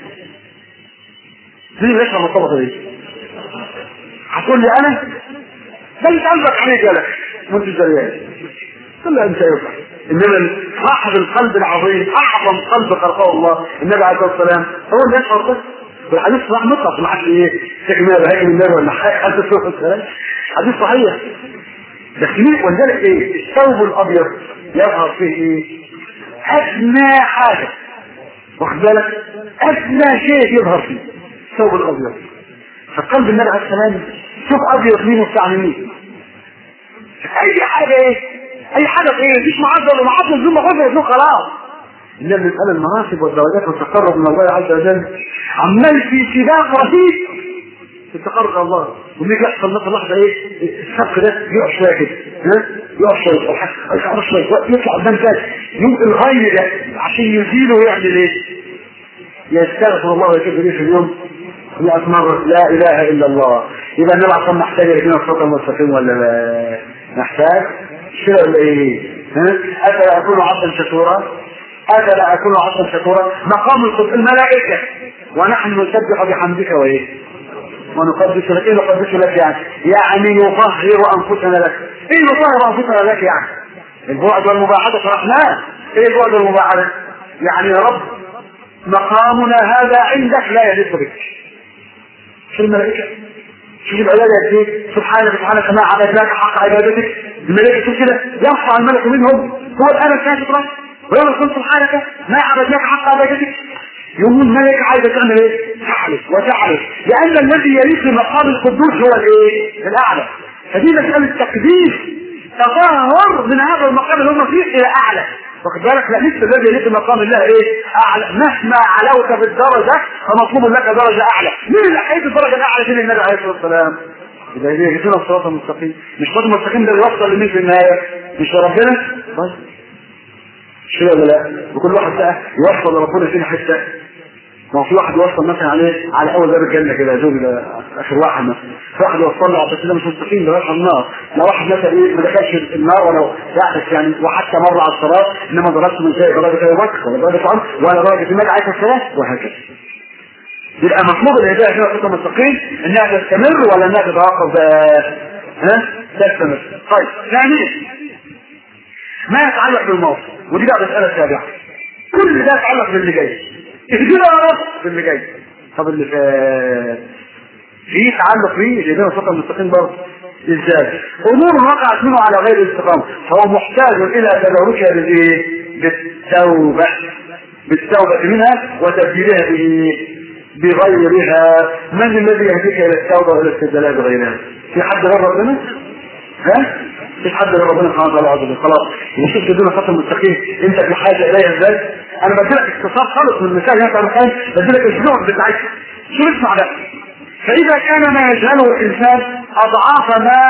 مين اللي يشعر بالطبقه دي؟ هتقول لي انا؟ ده انت قلبك عليه جالك وانت زريان كل انت يفعل انما صاحب القلب العظيم اعظم قلب خلقه الله النبي عليه الصلاه والسلام هو اللي يشعر بس والحديث صحيح مطلق ما حدش ايه تكمله بهاي النار ولا حاجه حد تشوف الكلام حديث صحيح لكن ولذلك ايه الثوب الابيض يظهر فيه ايه ادنى حاجه واخد بالك ادنى شيء يظهر فيه الثوب الابيض فقلب النبي عليه السلام شوف ابيض مين وبتاع مين اي حاجه ايه اي حاجه ايه مفيش معدل ولا معدل ثم غفر خلاص إنما مسألة المناصب والدرجات والتقرب من الله عز وجل عمال في سباق رهيب في التقرب الى الله ويجي يحصل مثلا لحظه ايه السبق ده يقف شويه كده ها يقف شويه يقف شويه يطلع قدام تاني يوم الغي ده عشان يزيله ويعمل ايه؟ يستغفر الله ويتوب اليه في اليوم 100 مرة لا إله إلا الله يبقى النبي عليه الصلاة محتاج يهدينا الصراط المستقيم ولا لا؟ محتاج؟ شو ولا إيه؟ ها؟ أفلا أكون عبدا شكورا؟ أفلا أكون عبدا شكورا؟ مقام القدس الملائكة ونحن نسبح بحمدك وإيه؟ ونقدس لك ايه نقدس لك يعني يعني نطهر انفسنا لك ايه نطهر انفسنا لك يعني البعد والمباعدة شرحناه ايه البعد والمباعدة يعني يا رب مقامنا هذا عندك لا يليق بك شو الملائكة شوف العبادة قد ايه سبحانك سبحانك ما عبدناك حق عبادتك الملائكة شوف كده يرفع الملك منهم هو الآن الكاشف رأس ويقول سبحانك ما عبدناك حق عبادتك يوم الملك عايزة تعمل ايه؟ تحلف وتحلف لأن الذي يليق بمقام القدوس هو الايه؟ الأعلى فدي مسألة تقديس تطهر من هذا المقام اللي هم فيه إلى أعلى واخد بالك لا لسه الذي يليق بمقام الله ايه؟ أعلى مهما علوت بالدرجة فمطلوب لك درجة أعلى مين اللي حيث الدرجة الأعلى دي النبي عليه الصلاة والسلام؟ يبقى هي يهدينا الصراط المستقيم مش الصراط المستقيم ده يوصل لمين في النهاية؟ مش لربنا؟ طيب شو ولا لا وكل واحد بقى يوصل لربنا فين حته ما هو في واحد يوصل مثلا عليه على اول باب الجنه كده زوج اخر واحد مثلا في واحد يوصل له بس ده مش مستقيم ده رايح النار لو واحد مثلا ايه ما دخلش النار ولو يعكس يعني وحتى مر على الصلاه انما ضربت من شيء درجه ابي بكر ولا درجه عمر ولا درجه النبي عليه الصلاه وهكذا يبقى مطلوب الهدايه كده خطه مستقيم انها تستمر ولا انها تتوقف ها تستمر طيب ثانيا ما يتعلق بالماضي ودي بقى مسألة سابعة كل ده يتعلق باللي جاي اهدنا يا رب باللي جاي طب اللي فات في تعلق فيه اهدنا الصراط المستقيم برضه ازاي؟ امور وقعت منه على غير الاستقامة فهو محتاج الى تداركها بالايه؟ بالتوبة بالتوبة منها وتبديلها بايه؟ بغيرها من الذي يهديك الى التوبة والى الاستدلال بغيرها؟ في حد غير ربنا؟ ها؟ مفيش حد غير ربنا سبحانه وتعالى عز وجل خلاص وشوف تدينا خط المستقيم انت في حاجه اليها ازاي انا بديلك اختصار خالص من المثال هنا مثلا بديلك الجنوع بتاعتها شو اسمع ده فاذا كان ما يجهله الانسان اضعاف ما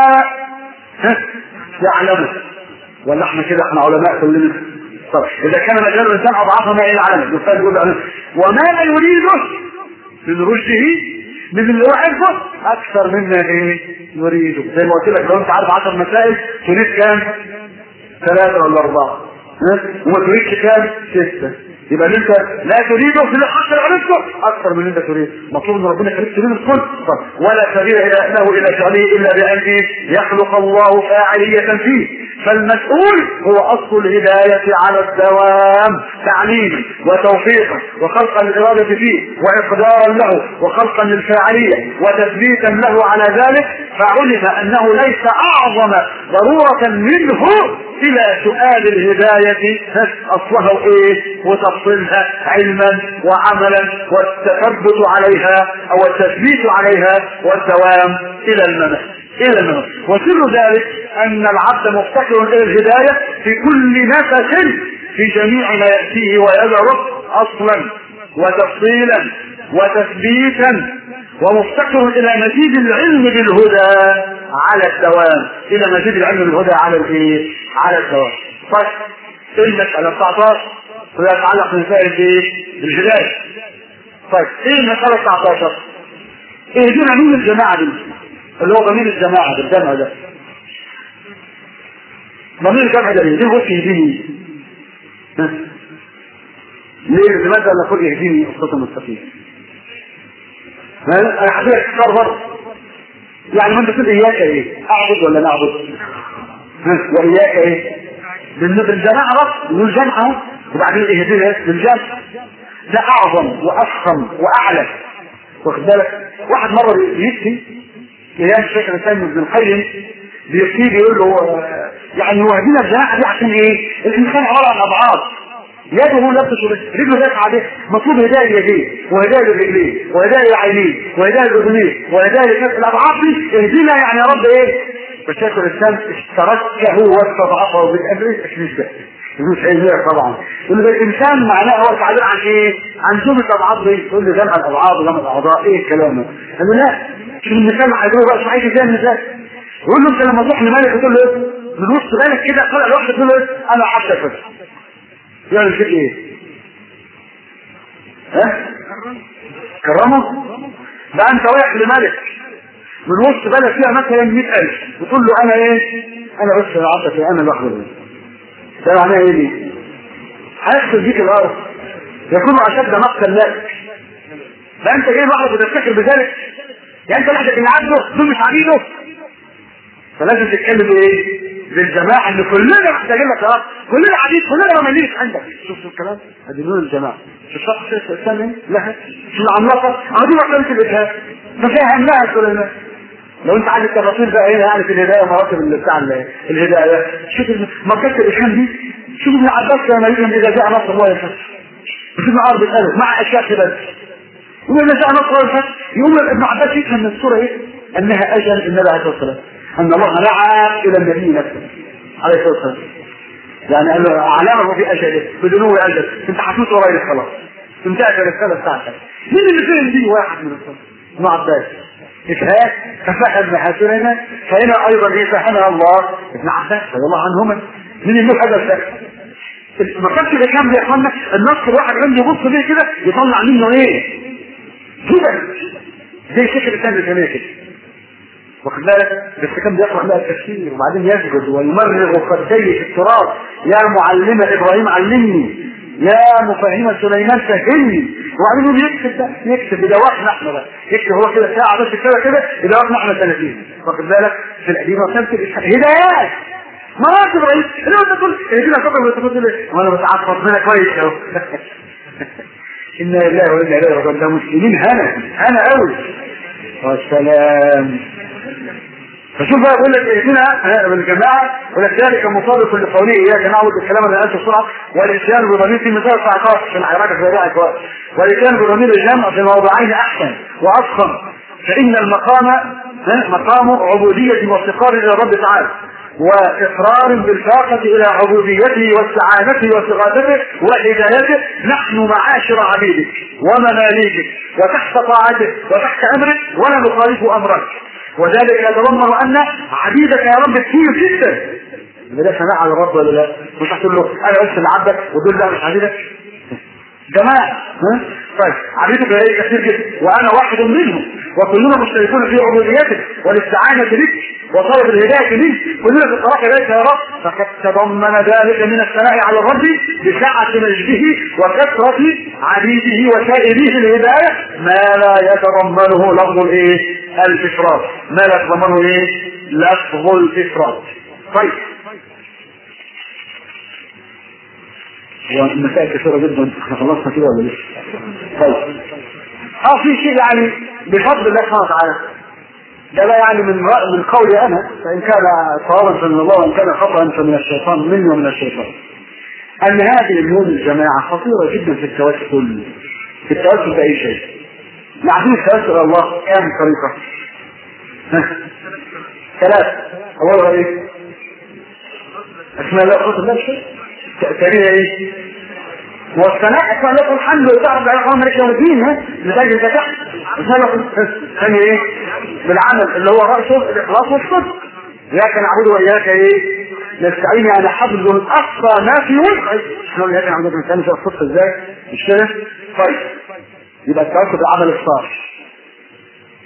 ها يعلمه ولا احنا كده احنا علماء كلنا طب اذا كان ما يجهله الانسان اضعاف ما يعلمه الاستاذ يقول وما لا يريده من رشده من اللي هو عارفه اكثر مما ايه يريده زي ما قلت لك لو انت عارف 10 مسائل تريد كام ثلاثة ولا أربعة وما تريدش كام ستة يبقى انت لا تريده في الحق عرفته اكثر من انت تريد مطلوب ان ربنا يخليك تريد الكل طب ولا سبيل الى له الى فعله الا بان يخلق الله فاعليه فيه فالمسؤول هو اصل الهدايه على الدوام تعليما وتوفيقا وخلقا للاراده فيه واقدارا له وخلقا للفاعليه وتثبيتا له على ذلك فعلم انه ليس اعظم ضروره منه الى سؤال الهدايه اصلها ايه وتفصيلها علما وعملا والتثبت عليها او التثبيت عليها والدوام الى الممات الى الممات وسر ذلك ان العبد مفتقر الى الهدايه في كل نفس في جميع ما ياتيه ويذره اصلا وتفصيلا وتثبيتا ومفتقر الى مزيد العلم بالهدى على الدوام الى مزيد العلم بالهدى على الايه على الدوام طيب المسألة 19 ويتعلق بمسائل ايه الهداية طيب ايه المسألة 19 اهدنا مين الجماعة دي اللي هو ضمير الجماعة بالجمع ده ضمير الجمع ده ليه؟ ليه بص يهديني؟ ها؟ ليه لماذا نقول يهديني الصوت المستقيم؟ انا هحكي لك اختار برضه يعني ما انت تقول اياك ايه؟ اعبد ولا نعبد؟ ها؟ واياك ايه؟ بالنسبه للجماعه بس نقول جمع اهو وبعدين اهدينا ايه؟ للجمع ده اعظم وافخم واعلى واخد بالك؟ واحد مره بيفتي ايام الشيخ الاسلام ابن القيم بيفتي بيقول له آه، يعني هو هدينا الجماعه دي عشان ايه؟ الانسان عباره عن اضعاف يده هو نفسه بس رجله دافع عليه مطلوب هدايه ليديه وهدايه لرجليه وهدايه لعينيه وهدايه لاذنيه وهدايه لكف الاضعاف دي اهدنا يعني يا رب ايه؟ فشيخ الاسلام اشتركه واستضعفه بالامر مش ده مش علمية طبعا يقول له الانسان معناه هو التعبير عن ايه؟ عن جملة الاضعاف دي تقول له جمع الاضعاف وجمع الاعضاء ايه الكلام ده؟ قال له لا شوف المثال مع بقى مش عايز ازاي المثال يقول له انت لما تروح لمالك تقول له ايه؟ من وسط بالك كده طلع لوحدك تقول له ايه؟ انا عبدك بس يعمل فيك ايه؟ ها؟ كرمه؟ ده انت رايح لملك من وسط بلد فيها مثلا 100000 وتقول له انا ايه؟ انا بس عبدك انا لوحدي بس ده معناه ايه دي؟ هيغسل بيك الارض يكون اشد مقتا لك ده انت جاي لوحدك وتفتكر بذلك يعني انت لوحدك اللي عبده دول مش عبيده فلازم تتكلم بايه؟ بالجماعه ان كلنا محتاجين لك ارض كلنا عبيد كلنا ماليش عندك شفتوا الكلام؟ ادي نور الجماعه في الشخص الثاني لها في العملاقه عايزين عقليه الابهام ففهمناها سليمان لو انت عايز التفاصيل بقى هنا يعني في الهدايه مراتب بتاع الهدايه شوف مركزة الإشهام دي شوف ابن عباس لما يجي إذا جاء نصر الله الفتح وشوف ابن عرب الألف مع أشياء بس وإذا جاء نصر الله الفتح يقوم ابن عباس يفهم من الصورة إيه؟ أنها أجل النبي عليه الصلاة والسلام أن الله نعى إلى النبي نفسه عليه الصلاة والسلام يعني قال له علامه في أجله بدنو أجل أنت حسوس ورايا خلاص انتهت الرسالة بتاعتك مين اللي فهم دي واحد من الصلاة ابن عباس إفهام ففهم حسنا فهنا أيضا إيه فهمها الله ابن عباس رضي الله عنهما من النوع هذا الفهم ما كانش ده كام يا اخوانا النص الواحد عنده يبص ليه كده يطلع منه ايه؟ جبل زي شيخ الاسلام الجميع كده واخد بالك بس كان بيقرا بقى التفسير وبعدين يسجد ويمرغ خديه في التراب يا معلم ابراهيم علمني يا مفهم سليمان فهمني وبعدين يقول يكتب ده يكتب بدواقنا احنا بقى يكتب هو كده ساعه بس كده كده بدواقنا احنا 30 واخد بالك في القديم وكانت هدايات مراتب رئيس اللي هو تقول اهدنا فقط وتقول لي وانا بتعرف ربنا كويس اهو انا لله وانا اليه راجعون ده مسلمين هنا هنا قوي والسلام فشوف بقى يقول لك اهدنا بالجماعه يقول لك ذلك مطابق لقوله اياك نعبد الكلام اللي قالته بسرعه والاتيان بضمير في مثال 19 عشان حضرتك زي بقى كويس والاتيان بضمير الجمع في موضعين احسن وافخم فان المقام مقام عبوديه وافتقار الى الرب تعالى واقرار بالفاقة الى عبوديته واستعانته واستغاثته وهدايته نحن معاشر عبيدك ومماليكك وتحت طاعتك وتحت امرك ولا نخالف امرك وذلك يتضمن ان عبيدك يا رب كتير جدا ده ثناء على الرب ولا لا؟ مش هتقول له انا بس اللي عبدك ودول لا مش عبيدك جماعة ها؟ طيب عبيدك هي كثير جدا وانا واحد منهم وكلنا مشتركون في عبوديتك والاستعانة بك وطلب الهداية منك كلنا في الطريق اليك يا رب فقد تضمن ذلك من الثناء على الرب بسعة مجده وكثرة عبيده وسائريه الهداية ما لا يتضمنه لفظ الايه؟ الافراد ما لا يتضمنه ايه؟ لفظ الافراد طيب والمسائل كثيرة جدا احنا خلصنا كده ولا لسه؟ طيب اه في شيء يعني بفضل الله سبحانه وتعالى ده لا يعني من رأي من قولي انا فان كان صوابا فمن الله وان كان خطأ فمن الشيطان مني ومن الشيطان ان هذه اليوم الجماعة خطيرة جدا في التوسل في التوسل بأي شيء عارفين التوسل الى الله كام طريقة؟ ثلاث اولها ايه؟ اسماء الله قوة الله شيء تأثيرها ايه؟ والثناء اسماء الله الحمد وتعرف على قوم ملك يوم الدين ها نتاج الفتح ثاني ايه؟ بالعمل اللي هو رأسه الاخلاص والصدق اياك نعبد واياك ايه؟ نستعين على حفظ اقصى ما في وسعي احنا اياك نعبد الانسان في الصدق ازاي؟ مش كده؟ طيب يبقى التوكل بالعمل الصالح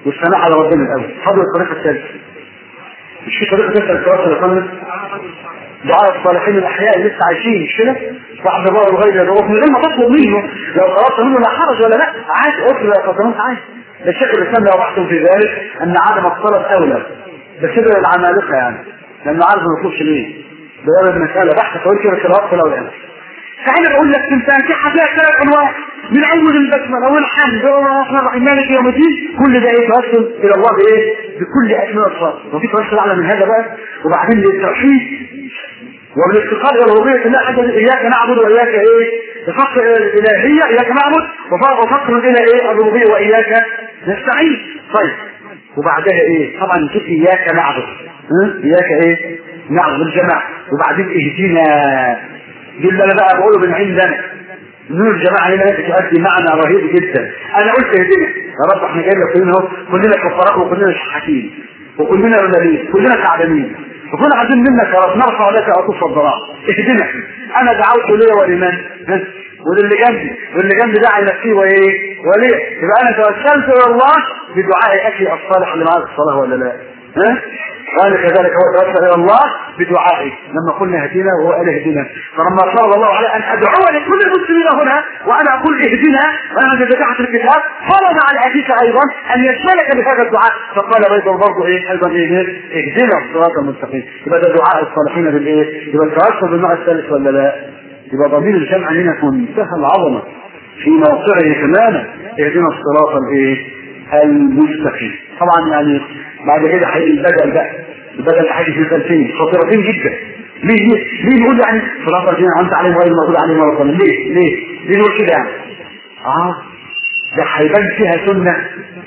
والثناء على ربنا الاول فضل الطريقه الثالثه مش في طريقه ثالثه للتوسل يا فندم دعاء الصالحين الاحياء اللي لسه عايشين مش كده؟ واحد بقى الغير يدعوه من غير ما تطلب منه لو طلبت منه لا حرج ولا لا عادي اطلب يا فاطمه عادي ده الشيخ الاسلام لو بحثوا في ذلك ان عدم الطلب اولى ده كده العمالقه يعني لانه عارف ما يطلبش ليه ده المساله بحث طويل كده في الوقت الاولاني تعالى بقول لك الفاتحه فيها ثلاث انواع من اول البسمله والحمد والرحمن الرحيم مالك يوم الدين كل ده ايه توسل الى الله بايه؟ بكل اسماء الصلاه وفي توسل اعلى من هذا بقى وبعدين للتوحيد وبالافتقار الى ربوبيه الله عز وجل اياك نعبد واياك ايه؟ بفقر الالهيه اياك نعبد وفقر الى ايه؟ الربوبيه واياك نستعين طيب وبعدها ايه؟ طبعا نشوف اياك نعبد ها؟ اياك ايه؟ نعبد الجماعه وبعدين اهدنا دي اللي انا بقى بقوله من عندنا نور الجماعه هنا بتؤدي معنى رهيب جدا انا قلت اهدنا يا رب احنا جايين كلنا اهو كلنا كفراء وكلنا شحاتين وكلنا رلالين كلنا تعبانين وكلنا عايزين منك يا رب نرفع لك عطوف الضراع اهدنا انا دعوت لي ولمن وللي جنبي واللي جنبي دعا لنفسي وايه وليه يبقى انا توسلت الى الله بدعاء اخي الصالح اللي معاه الصلاه ولا لا ها قال كذلك هو توسل الى الله بدعائه لما قلنا اهدنا وهو قال اهدنا فلما صلى الله عليه ان ادعو لكل المسلمين هنا وانا اقول اهدنا وانا بدعه الكتاب فرض على ابيك ايضا ان يشملك بهذا الدعاء فقال ايضا برضه ايه ايضا ايه اهدنا الصراط المستقيم يبقى ده دعاء الصالحين بالايه؟ يبقى التوسل بالنوع الثالث ولا لا؟ يبقى ضمير الجمع هنا في منتهى العظمه في موقعه تماما اهدنا الصراط الايه؟ المستقيم طبعا يعني بعد كده هيجي البدل بقى البدل هيجي في ثلاثين خطيرتين جدا ليه ليه ليه نقول يعني صراط الذين انعمت عليهم غير المغضوب عليهم ولا الضالين ليه ليه ليه نقول كده يعني اه ده هيبان فيها سنه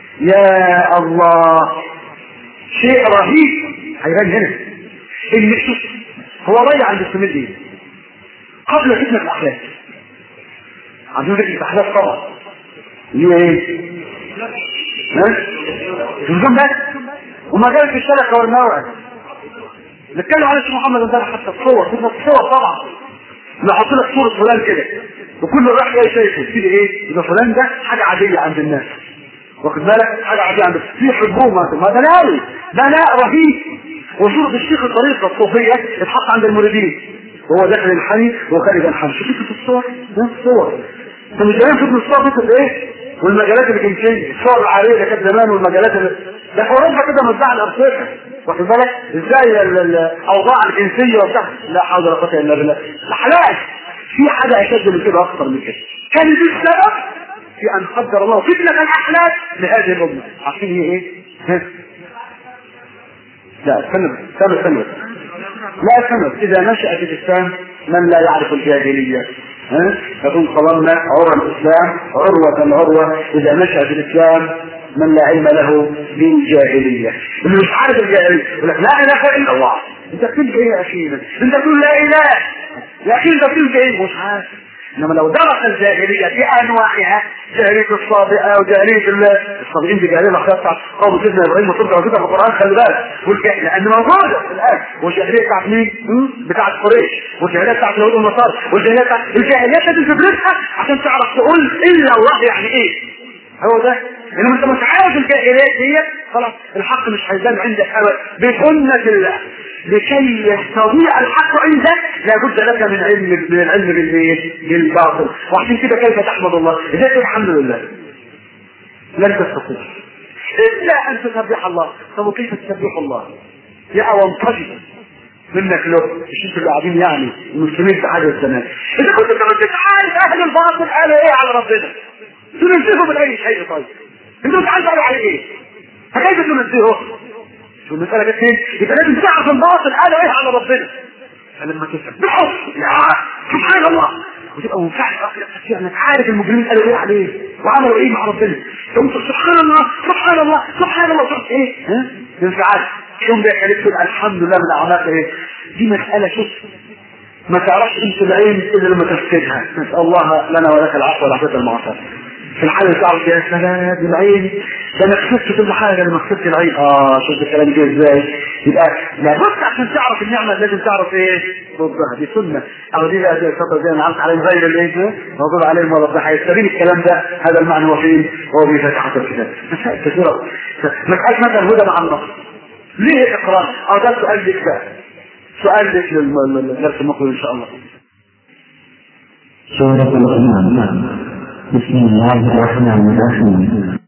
يا الله شيء رهيب هيبان هنا ان شوف هو ضيع عند السنه دي قبل فتنه الاحلام عندنا فتنه الاحلام طبعا ليه ايه؟ ها؟ النظام ده وما جاء في الشركه والموعد نتكلم على اسم محمد امبارح حتى الصور فتنه الصور طبعا نحط لك صوره فلان كده وكل راح جاي شايفه تيجي ايه؟ يبقى فلان ده حاجه عاديه عند الناس واخد بالك حاجه عاديه عند في حبوب ما ده لاوي ده لا رهيب وصورة الشيخ الطريقة الصوفية اتحط عند المريدين وهو داخل الحي وخارج الحي شوف في الصور نفس الصور انت مش جايين في الصور فكرة ايه والمجالات اللي كانت فيه الصور العالية اللي كانت زمان والمجالات اللي ده في اوروبا كده مزاع الارصفة واخد بالك ازاي الاوضاع الجنسية وبتاع لا حول ولا قوة الا بالله حلال في حاجة اشد من كده اكتر من كده كان دي السبب في ان قدر الله فتنة الاحلام لهذه الامة عارفين هي ايه؟ ها؟ لا استنى استنى استنى لا استنى اذا نشأ في الاسلام من لا يعرف الجاهلية ها يكون قضمنا عرى الاسلام عروة عروة اذا نشأ في الاسلام من لا علم له بالجاهلية اللي مش عارف الجاهلية يقول لك لا اله الا الله انت بتقول ايه يا اخي انت بتقول لا اله يا اخي انت بتقول ايه مش عارف انما لو درس الجاهليه بانواعها جاهليه الصابئه وجاهليه الصابئين دي جاهليه الاخلاق بتاعت قوم سيدنا ابراهيم وترجع كده في القران خلي بالك والجاهليه لان موجوده في الان والجاهليه بتاعت مين؟ بتاعت قريش والجاهليه بتاعت اليهود والنصارى والجاهليه بتاعت الجاهليه لازم تدرسها عشان تعرف تقول الا الله يعني ايه؟ هو ده انما انت مش عارف الجاهليات دي خلاص الحق مش هيبان عندك ابدا بسنه الله لكي يستضيع الحق عندك لابد لك من علم من العلم بالايه؟ بالباطل وعشان كده كيف تحمد الله؟ ازاي الحمد لله؟ لن تستطيع الا ان تسبح الله طب وكيف تسبح الله؟ يا وانتجب منك له مش انتوا اللي قاعدين يعني المسلمين في حاجه الزمان اذا كنت انت عارف اهل الباطل قالوا ايه على ربنا تنزهه من اي شيء طيب انتوا مش عارف قالوا عليه ايه فكيف تنزهه شو المسألة جت فين؟ يبقى لازم تعرف الباطل قالوا ايه على ربنا فلما تسبحه يا سبحان الله وتبقى منفعل انك عارف المجرمين قالوا ايه عليه وعملوا ايه مع ربنا تقوم سبحان الله سبحان الله سبحان الله تقول ايه ها انفعال يوم ده خليك تقول الحمد لله من اعماق ايه دي مسألة شوف ما تعرفش انت العين الا لما تفسدها نسأل الله لنا ولك العفو والعافية المعافاة في الحالة تعرف يا سلام العين ده انا خسرت كل حاجة لما خسرت العين اه شوف الكلام جه ازاي يبقى لابد عشان تعرف النعمة لازم تعرف ايه ردها دي سنة او دي بقى زي الفترة زي ما عملت عليهم غير الايه موجود عليهم ردها هيستبين الكلام ده هذا المعنى هو فين هو في فتحة الكتاب مسائل كثيرة مسألة مثلا هدى مع النص ليه اقرار اه ده سؤال لك بقى سؤال لك للدرس المقبل ان شاء الله سورة الرحمن بسم الله الرحمن الرحيم